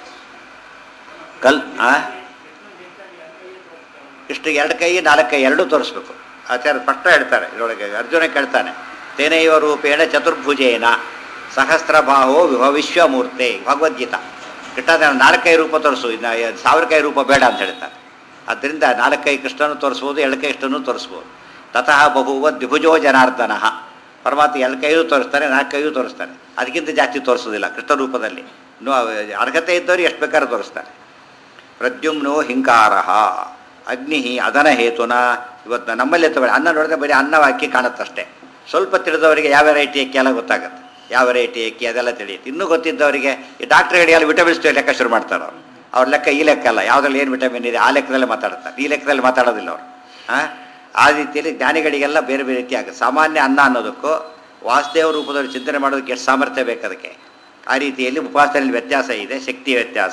ಕಲ್ ಆ ಇಷ್ಟು ಎರಡು ಕೈ ನಾಲ್ಕು ಕೈ ಎರಡೂ ತೋರಿಸ್ಬೇಕು ಆಚಾರ್ಯ ಸ್ಪಷ್ಟ ಹೇಳ್ತಾರೆ ಇದರೊಳಗೆ ಅರ್ಜುನ ಕೇಳ್ತಾನೆ ತೇನೈವ ರೂಪೇಣ ಚತುರ್ಭುಜೇನ ಸಹಸ್ರಬಾಹೋ ವಿಶ್ವಮೂರ್ತೆ ಭಗವದ್ಗೀತಾ ಕೃಷ್ಣ ನಾಲ್ಕೈ ರೂಪ ತೋರಿಸು ಇನ್ನು ಸಾವಿರ ಕೈ ರೂಪ ಬೇಡ ಅಂತ ಹೇಳ್ತಾರೆ ಆದ್ದರಿಂದ ನಾಲ್ಕೈ ಕೃಷ್ಣನು ತೋರಿಸ್ಬೋದು ಎರಡು ಕೈ ಕೃಷ್ಣನು ತೋರಿಸ್ಬೋದು ತತಃ ಬಹುವ ದ್ವಿಭುಜೋ ಜನಾರ್ದನ ಪರಮಾತ್ಮ ಎರಡು ಕೈಯೂ ತೋರಿಸ್ತಾನೆ ನಾಲ್ಕು ಕೈಯೂ ತೋರಿಸ್ತಾನೆ ಅದಕ್ಕಿಂತ ಜಾಸ್ತಿ ತೋರಿಸೋದಿಲ್ಲ ಕೃಷ್ಣ ರೂಪದಲ್ಲಿ ನೋ ಅರ್ಹತೆ ಇದ್ದವ್ರು ಎಷ್ಟು ಬೇಕಾದ್ರೂ ತೋರಿಸ್ತಾನೆ ಪ್ರದ್ಯುಮ್ನೋ ಹಿಂಕಾರ ಅಗ್ನಿ ಅದನ ಹೇತುನ ಇವತ್ತು ನಮ್ಮಲ್ಲೇ ತಗೊಳ್ಳಿ ಅನ್ನ ನೋಡಿದ್ರೆ ಬರೀ ಅನ್ನವ ಅಕ್ಕಿ ಕಾಣುತ್ತಷ್ಟೇ ಸ್ವಲ್ಪ ತಿಳಿದವರಿಗೆ ಯಾವ ವೆರೈಟಿ ಅಕ್ಕಿ ಎಲ್ಲ ಗೊತ್ತಾಗುತ್ತೆ ಯಾವ ವೆರೈಟಿ ಅಕ್ಕಿ ಅದೆಲ್ಲ ತಿಳಿಯುತ್ತೆ ಇನ್ನೂ ಗೊತ್ತಿದ್ದವರಿಗೆ ಈ ಡಾಕ್ಟ್ರುಗಳಿಗೆಲ್ಲ ವಿಟಮಿನ್ಸ್ ಲೆಕ್ಕ ಶುರು ಮಾಡ್ತಾರೆ ಅವರು ಅವ್ರ ಲೆಕ್ಕ ಈ ಲೆಕ್ಕ ಅಲ್ಲ ಯಾವುದ್ರಲ್ಲಿ ಏನು ವಿಟಮಿನ್ ಇದೆ ಆ ಲೆಕ್ಕದಲ್ಲೇ ಮಾತಾಡ್ತಾರೆ ಈ ಲೆಕ್ಕದಲ್ಲಿ ಮಾತಾಡೋದಿಲ್ಲ ಅವರು ಹಾಂ ಆ ರೀತಿಯಲ್ಲಿ ಜ್ಞಾನಿಗಳಿಗೆಲ್ಲ ಬೇರೆ ಬೇರೆ ರೀತಿ ಆಗುತ್ತೆ ಸಾಮಾನ್ಯ ಅನ್ನ ಅನ್ನೋದಕ್ಕೂ ವಾಸುದೇವ ರೂಪದಲ್ಲಿ ಚಿಂತನೆ ಮಾಡೋದಕ್ಕೆ ಎಷ್ಟು ಸಾಮರ್ಥ್ಯ ಬೇಕು ಅದಕ್ಕೆ ಆ ರೀತಿಯಲ್ಲಿ ಉಪಾಸನೆಯಲ್ಲಿ ವ್ಯತ್ಯಾಸ ಇದೆ ಶಕ್ತಿ ವ್ಯತ್ಯಾಸ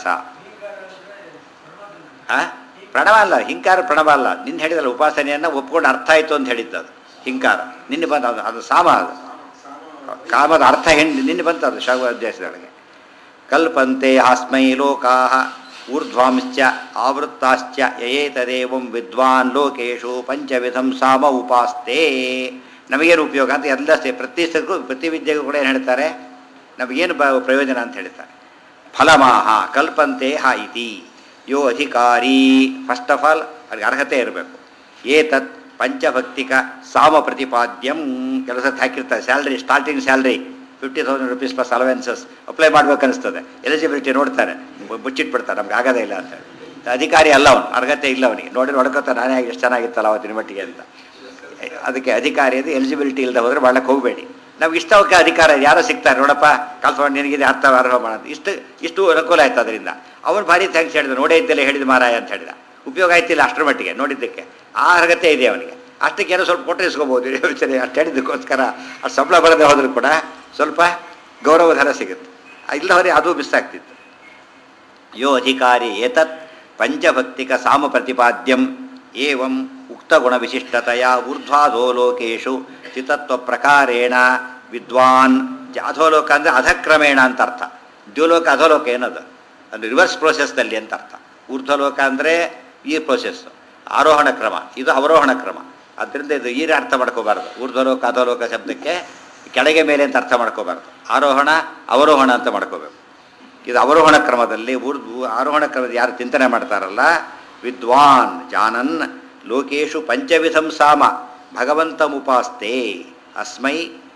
ಆ ಪ್ರಣವ ಅಲ್ಲ ಹಿಂಕಾರ ಪ್ರಣವ ಅಲ್ಲ ನಿನ್ನ ಹೇಳಿದಲ್ಲ ಉಪಾಸನೆಯನ್ನು ಒಪ್ಕೊಂಡು ಅರ್ಥ ಆಯಿತು ಅಂತ ಹೇಳಿದ್ದು ಅದು ಹಿಂಕಾರ ನಿನ್ನೆ ಬಂದ ಅದು ಅದು ಸಾಮ ಅದು ಕಾಮದ ಅರ್ಥ ಹೆಣ್ಣು ನಿನ್ನೆ ಬಂತು ಅದು ಶವಾಧ್ಯಾಸದೊಳಗೆ ಕಲ್ಪಂತೆ ಆಸ್ಮೈ ಲೋಕಾ ಊರ್ಧ್ವಾಂಶ್ಚ ಆವೃತ್ತಾಶ್ಚ ಯಯೇತದೇವಂ ವಿದ್ವಾನ್ ಲೋಕೇಶು ಪಂಚವಿಧಂ ಸಾಮ ಉಪಾಸ್ತೆ ನಮಗೇನು ಉಪಯೋಗ ಅಂತ ಎಲ್ಲ ಸೇ ಪ್ರತಿ ಸದಕ್ಕೂ ಪ್ರತಿ ವಿದ್ಯೆಗೂ ಕೂಡ ಏನು ಹೇಳ್ತಾರೆ ನಮಗೇನು ಬ ಪ್ರಯೋಜನ ಅಂತ ಹೇಳ್ತಾರೆ ಫಲಮಾಹ ಕಲ್ಪಂತೆ ಹ ಇತಿ ಯೋ ಅಧಿಕಾರಿ ಫಸ್ಟ್ ಆಫ್ ಆಲ್ ಅವ್ರಿಗೆ ಅರ್ಹತೆ ಇರಬೇಕು ಏತತ್ ಪಂಚಭಕ್ತಿಕ ಸಾಮ ಪ್ರತಿಪಾದ್ಯಂ ಕೆಲಸ ಹಾಕಿರ್ತಾರೆ salary starting salary fifty thousand rupees plus allowances apply ಮಾಡ್ಬೇಕು ಅನಿಸ್ತದೆ ಎಲಿಜಿಬಿಲಿಟಿ ನೋಡ್ತಾರೆ ಮುಚ್ಚಿಟ್ಬಿಡ್ತಾರೆ ನಮ್ಗೆ ಆಗೋದೇ ಇಲ್ಲ ಅಂತ ಹೇಳಿ ಅಧಿಕಾರಿ ಅಲ್ಲ ಅವನು ಅರ್ಹತೆ ಇಲ್ಲ ಅವನಿಗೆ ನೋಡಿ ನೋಡ್ಕೊತ ನಾನೇ ಎಷ್ಟು ಚೆನ್ನಾಗಿತ್ತಲ್ಲ ಅವತ್ತಿನ ಮಟ್ಟಿಗೆ ಅಂತ ಅದಕ್ಕೆ ಅಧಿಕಾರಿ ಅದು ಎಲಿಜಿಬಿಲಿಟಿ ಇಲ್ಲದೆ ಹೋದರೆ ಮಾಡಕ್ಕೆ ಹೋಗಬೇಡಿ ನಮ್ಗೆ ಇಷ್ಟವಕ್ಕೆ ಅಧಿಕಾರ ಯಾರೋ ಸಿಗ್ತಾರೆ ನೋಡಪ್ಪ ಕಾಲ್ಫಂಡ್ ನಿನಗಿದೆ ಅರ್ಥ ಅರ್ಹ ಮಾಡೋದು ಇಷ್ಟು ಇಷ್ಟು ಅನುಕೂಲ ಆಯ್ತು ಅದರಿಂದ ಅವನು ಭಾರಿ ಥ್ಯಾಂಕ್ಸ್ ಹೇಳಿದ ನೋಡೇ ಇದ್ದಲ್ಲ ಹೇಳಿದ ಮಾರಾಯ ಅಂತ ಹೇಳಿದ ಉಪಯೋಗ ಆಯ್ತಿಲ್ಲ ಅಷ್ಟರ ಮಟ್ಟಿಗೆ ನೋಡಿದ್ದಕ್ಕೆ ಆ ಅರ್ಹತೆ ಇದೆ ಅವನಿಗೆ ಅಷ್ಟಕ್ಕೆ ಏನೋ ಸ್ವಲ್ಪ ಕೊಟ್ಟರೆ ಇಸ್ಕೋಬೋದು ಯೋಚನೆ ಅಷ್ಟು ಹೇಳಿದ್ದಕ್ಕೋಸ್ಕರ ಅಷ್ಟು ಸಂಬಳ ಬರದೆ ಹೋದರೂ ಕೂಡ ಸ್ವಲ್ಪ ಗೌರವಧನ ಸಿಗುತ್ತೆ ಇಲ್ಲವರೆ ಅದು ಮಿಸ್ ಆಗ್ತಿತ್ತು ಯೋ ಅಧಿಕಾರಿ ಏತತ್ ಪಂಚಭಕ್ತಿಕ ಸಾಮ ಪ್ರತಿಪಾದ್ಯಂ ಏವಂ ಉಕ್ತಗುಣವಿಶಿಷ್ಟತೆಯ ಊರ್ಧ್ವಾಧೋ ಲೋಕೇಶು ಚಿತತ್ವ ಪ್ರಕಾರೇಣ ವಿದ್ವಾನ್ ಜ- ಅಧೋಲೋಕ ಅಂದರೆ ಅಧಕ್ರಮೇಣ ಅಂತ ಅರ್ಥ ದ್ಯೋಲೋಕ ಅಧೋಲೋಕ ಏನದು ಅದು ರಿವರ್ಸ್ ಪ್ರೋಸೆಸ್ನಲ್ಲಿ ಅಂತ ಅರ್ಥ ಊರ್ಧ್ವಲೋಕ ಅಂದರೆ ಈ ಪ್ರೋಸೆಸ್ ಆರೋಹಣ ಕ್ರಮ ಇದು ಅವರೋಹಣ ಕ್ರಮ ಅದರಿಂದ ಇದು ಈ ಅರ್ಥ ಮಾಡ್ಕೋಬಾರ್ದು ಊರ್ಧ್ವಲೋಕ ಅಧೋಲೋಕ ಶಬ್ದಕ್ಕೆ ಕೆಳಗೆ ಮೇಲೆ ಅಂತ ಅರ್ಥ ಮಾಡ್ಕೋಬಾರ್ದು ಆರೋಹಣ ಅವರೋಹಣ ಅಂತ ಮಾಡ್ಕೋಬೇಕು ಇದು ಅವರೋಹಣ ಕ್ರಮದಲ್ಲಿ ಊರ್ಧ್ವ ಆರೋಹಣ ಕ್ರಮದ ಯಾರು ಚಿಂತನೆ ಮಾಡ್ತಾರಲ್ಲ ವಿದ್ವಾನ್ ಜಾನನ್ ಲೋಕೇಶು ಪಂಚವಿಧಂ ಸಾಮ ಭಗವಂತಮುಪಾಸ್ತೆ ಅಸ್ಮೈ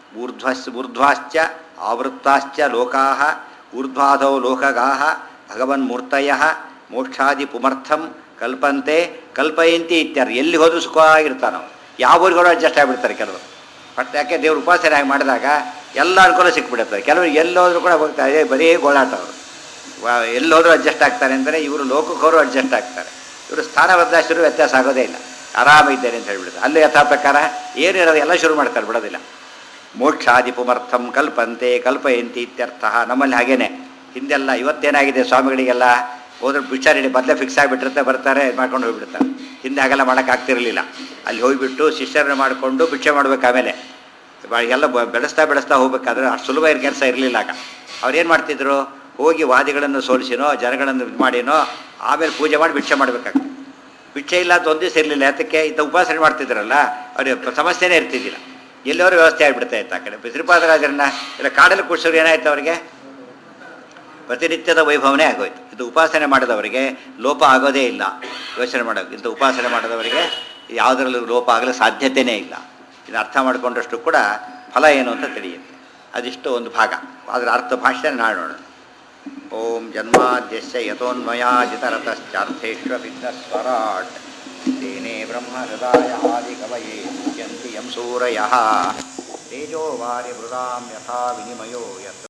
ಊರ್ಧ್ವಸ್ ಊರ್ಧ್ವಾಶ್ಚ ಆವೃತ್ತಾಶ್ಚ ಲೋಕಾ ಊರ್ಧ್ವಾಧೌ ಲೋಕಗಾ ಭಗವನ್ಮೂರ್ತಯ ಮೋಕ್ಷಾದಿ ಪುಮರ್ಥಂ ಕಲ್ಪಂತೆ ಕಲ್ಪಯಂತಿ ಇತ್ಯಾದಿ ಎಲ್ಲಿ ಹೋದ್ರೂ ಸುಖವಾಗಿರ್ತಾನೆ ಅವನು ಯಾವ ಊರಿಗೆ ಹೋದ್ರೂ ಅಡ್ಜಸ್ಟ್ ಆಗಿಬಿಡ್ತಾರೆ ಕೆಲವರು ಬಟ್ ಯಾಕೆ ದೇವ್ರ ಉಪಾಸನೆ ಆಗಿ ಮಾಡಿದಾಗ ಎಲ್ಲ ಅನುಕೂಲ ಸಿಕ್ಬಿಡುತ್ತದೆ ಕೆಲವರು ಎಲ್ಲೋದ್ರೂ ಕೂಡ ಹೋಗ್ತಾರೆ ಅದೇ ಬರೀ ಗೋಳಾಟ ಅವರು ವಾ- ಎಲ್ಲೋದ್ರೂ ಅಡ್ಜಸ್ಟ್ ಆಗ್ತಾರೆ ಅಂದರೆ ಇವರು ಲೋಕಕ್ಕೆ ಹೋದ್ರು ಅಡ್ಜಸ್ಟ್ ಆಗ್ತಾರೆ ಇವರು ಸ್ಥಾನ ಬದಲಾಯಿಸಿದ್ರು ವ್ಯತ್ಯಾಸ ಆಗೋದೇ ಇಲ್ಲ ಆರಾಮಿದ್ದೇನೆ ಅಂತ ಹೇಳ್ಬಿಡುತ್ತೆ ಅಲ್ಲಿ ಯಥಾ ಪ್ರಕಾರ ಏನಿರೋದು ಎಲ್ಲ ಶುರು ಮಾಡ್ತಾರೆ ಬಿಡೋದಿಲ್ಲ ಮೋಕ್ಷಾದಿ ಪುಮರ್ಥಂ ಕಲ್ಪಂತೆ ಕಲ್ಪಯಂತಿ ಇತ್ಯರ್ಥ ನಮ್ಮಲ್ಲಿ ಹಾಗೇನೆ ಹಿಂದೆಲ್ಲ ಇವತ್ತೇನಾಗಿದೆ ಸ್ವಾಮಿಗಳಿಗೆಲ್ಲ ಹೋದ್ರೆ ಬಿಚಾರಿ ಮೊದಲೇ ಫಿಕ್ಸ್ ಆಗಿಬಿಟ್ಟಿರುತ್ತೆ ಬರ್ತಾರೆ ಇದ್ ಮಾಡ್ಕೊಂಡು ಹೋಗ್ಬಿಡ್ತಾರೆ ಹಿಂದೆ ಹಾಗೆಲ್ಲ ಮಾಡೋಕ್ಕಾಗ್ತಿರಲಿಲ್ಲ ಅಲ್ಲಿ ಹೋಗಿಬಿಟ್ಟು ಶಿಷ್ಯರನ್ನ ಮಾಡಿಕೊಂಡು ಭಿಕ್ಷೆ ಮಾಡ್ಬೇಕು ಆಮೇಲೆ ಇವಾಗ ಎಲ್ಲ ಬ- ಬೆಳೆಸ್ತಾ ಬೆಳೆಸ್ತಾ ಹೋಗ್ಬೇಕಾದ್ರೆ ಅಷ್ಟು ಸುಲಭ ಇರೋ ಕೆಲಸ ಇರಲಿಲ್ಲ ಆಗ ಅವ್ರು ಏನು ಮಾಡ್ತಿದ್ರು ಹೋಗಿ ವಾದಿಗಳನ್ನು ಸೋಲಿಸಿನೋ ಜನಗಳನ್ನು ಇದು ಮಾಡಿನೋ ಆಮೇಲೆ ಪೂಜೆ ಮಾಡಿ ಭಿಕ್ಷೆ ಮಾಡಬೇಕಾಗ್ತದೆ ಭಿಕ್ಷೆ ಇಲ್ಲ ಅಂತ ಒಂದು ದಿವಸ ಇರಲಿಲ್ಲ ಯಾತಕ್ಕೆ ಇಂಥ ಉಪಾಸನೆ ಮಾಡ್ತಿದ್ರಲ್ಲ ಅವ್ರಿಗೆ ಸಮಸ್ಯೆನೇ ಇರ್ತಿದ್ದಿಲ್ಲ ಎಲ್ಲರೂ ವ್ಯವಸ್ಥೆ ಆಗಿಬಿಡ್ತಾ ಇತ್ತು ಆ ಕಡೆ ಶ್ರೀಪಾದರಾಜರನ್ನ ಇಲ್ಲ ಕಾಡಲ್ಲಿ ಕೂಡ್ಸೋರು ಏನಾಯ್ತು ಅವರಿಗೆ ಪ್ರತಿನಿತ್ಯದ ವೈಭವನೇ ಆಗೋಯ್ತು ಇದು ಉಪಾಸನೆ ಮಾಡಿದವರಿಗೆ ಲೋಪ ಆಗೋದೇ ಇಲ್ಲ ಯೋಚನೆ ಮಾಡೋದು ಇಂಥ ಉಪಾಸನೆ ಮಾಡಿದವರಿಗೆ ಯಾವುದರಲ್ಲೂ ಲೋಪ ಆಗಲು ಸಾಧ್ಯತೆಯೇ ಇಲ್ಲ ಇದು ಅರ್ಥ ಮಾಡಿಕೊಂಡಷ್ಟು ಕೂಡ ಫಲ ಏನು ಅಂತ ತಿಳಿಯುತ್ತೆ ಅದಿಷ್ಟು ಒಂದು ಭಾಗ ಅದರ ಅರ್ಥ ಭಾಷೆ ನಾಡೋಣ ಓಂ ಜನ್ಮಾದ್ಯಸ್ಯ ಯಥೋನ್ಮಯಾಜಿತರತಶ್ಚಾರ್ಥೇಶ್ವ ವಿಘ್ನಸ್ವರಾಟ್ ತೇನೇ ಬ್ರಹ್ಮ ಹೃದಯ ಆದಿ ಕವಯೇ ಮುಚ್ಯಂತಿ ಯಂ ಸೂರಯಃ ತೇಜೋ ವಾರಿ ಮೃದಾಂ ಯಥಾ ವಿನಿಮಯೋ ಯತ್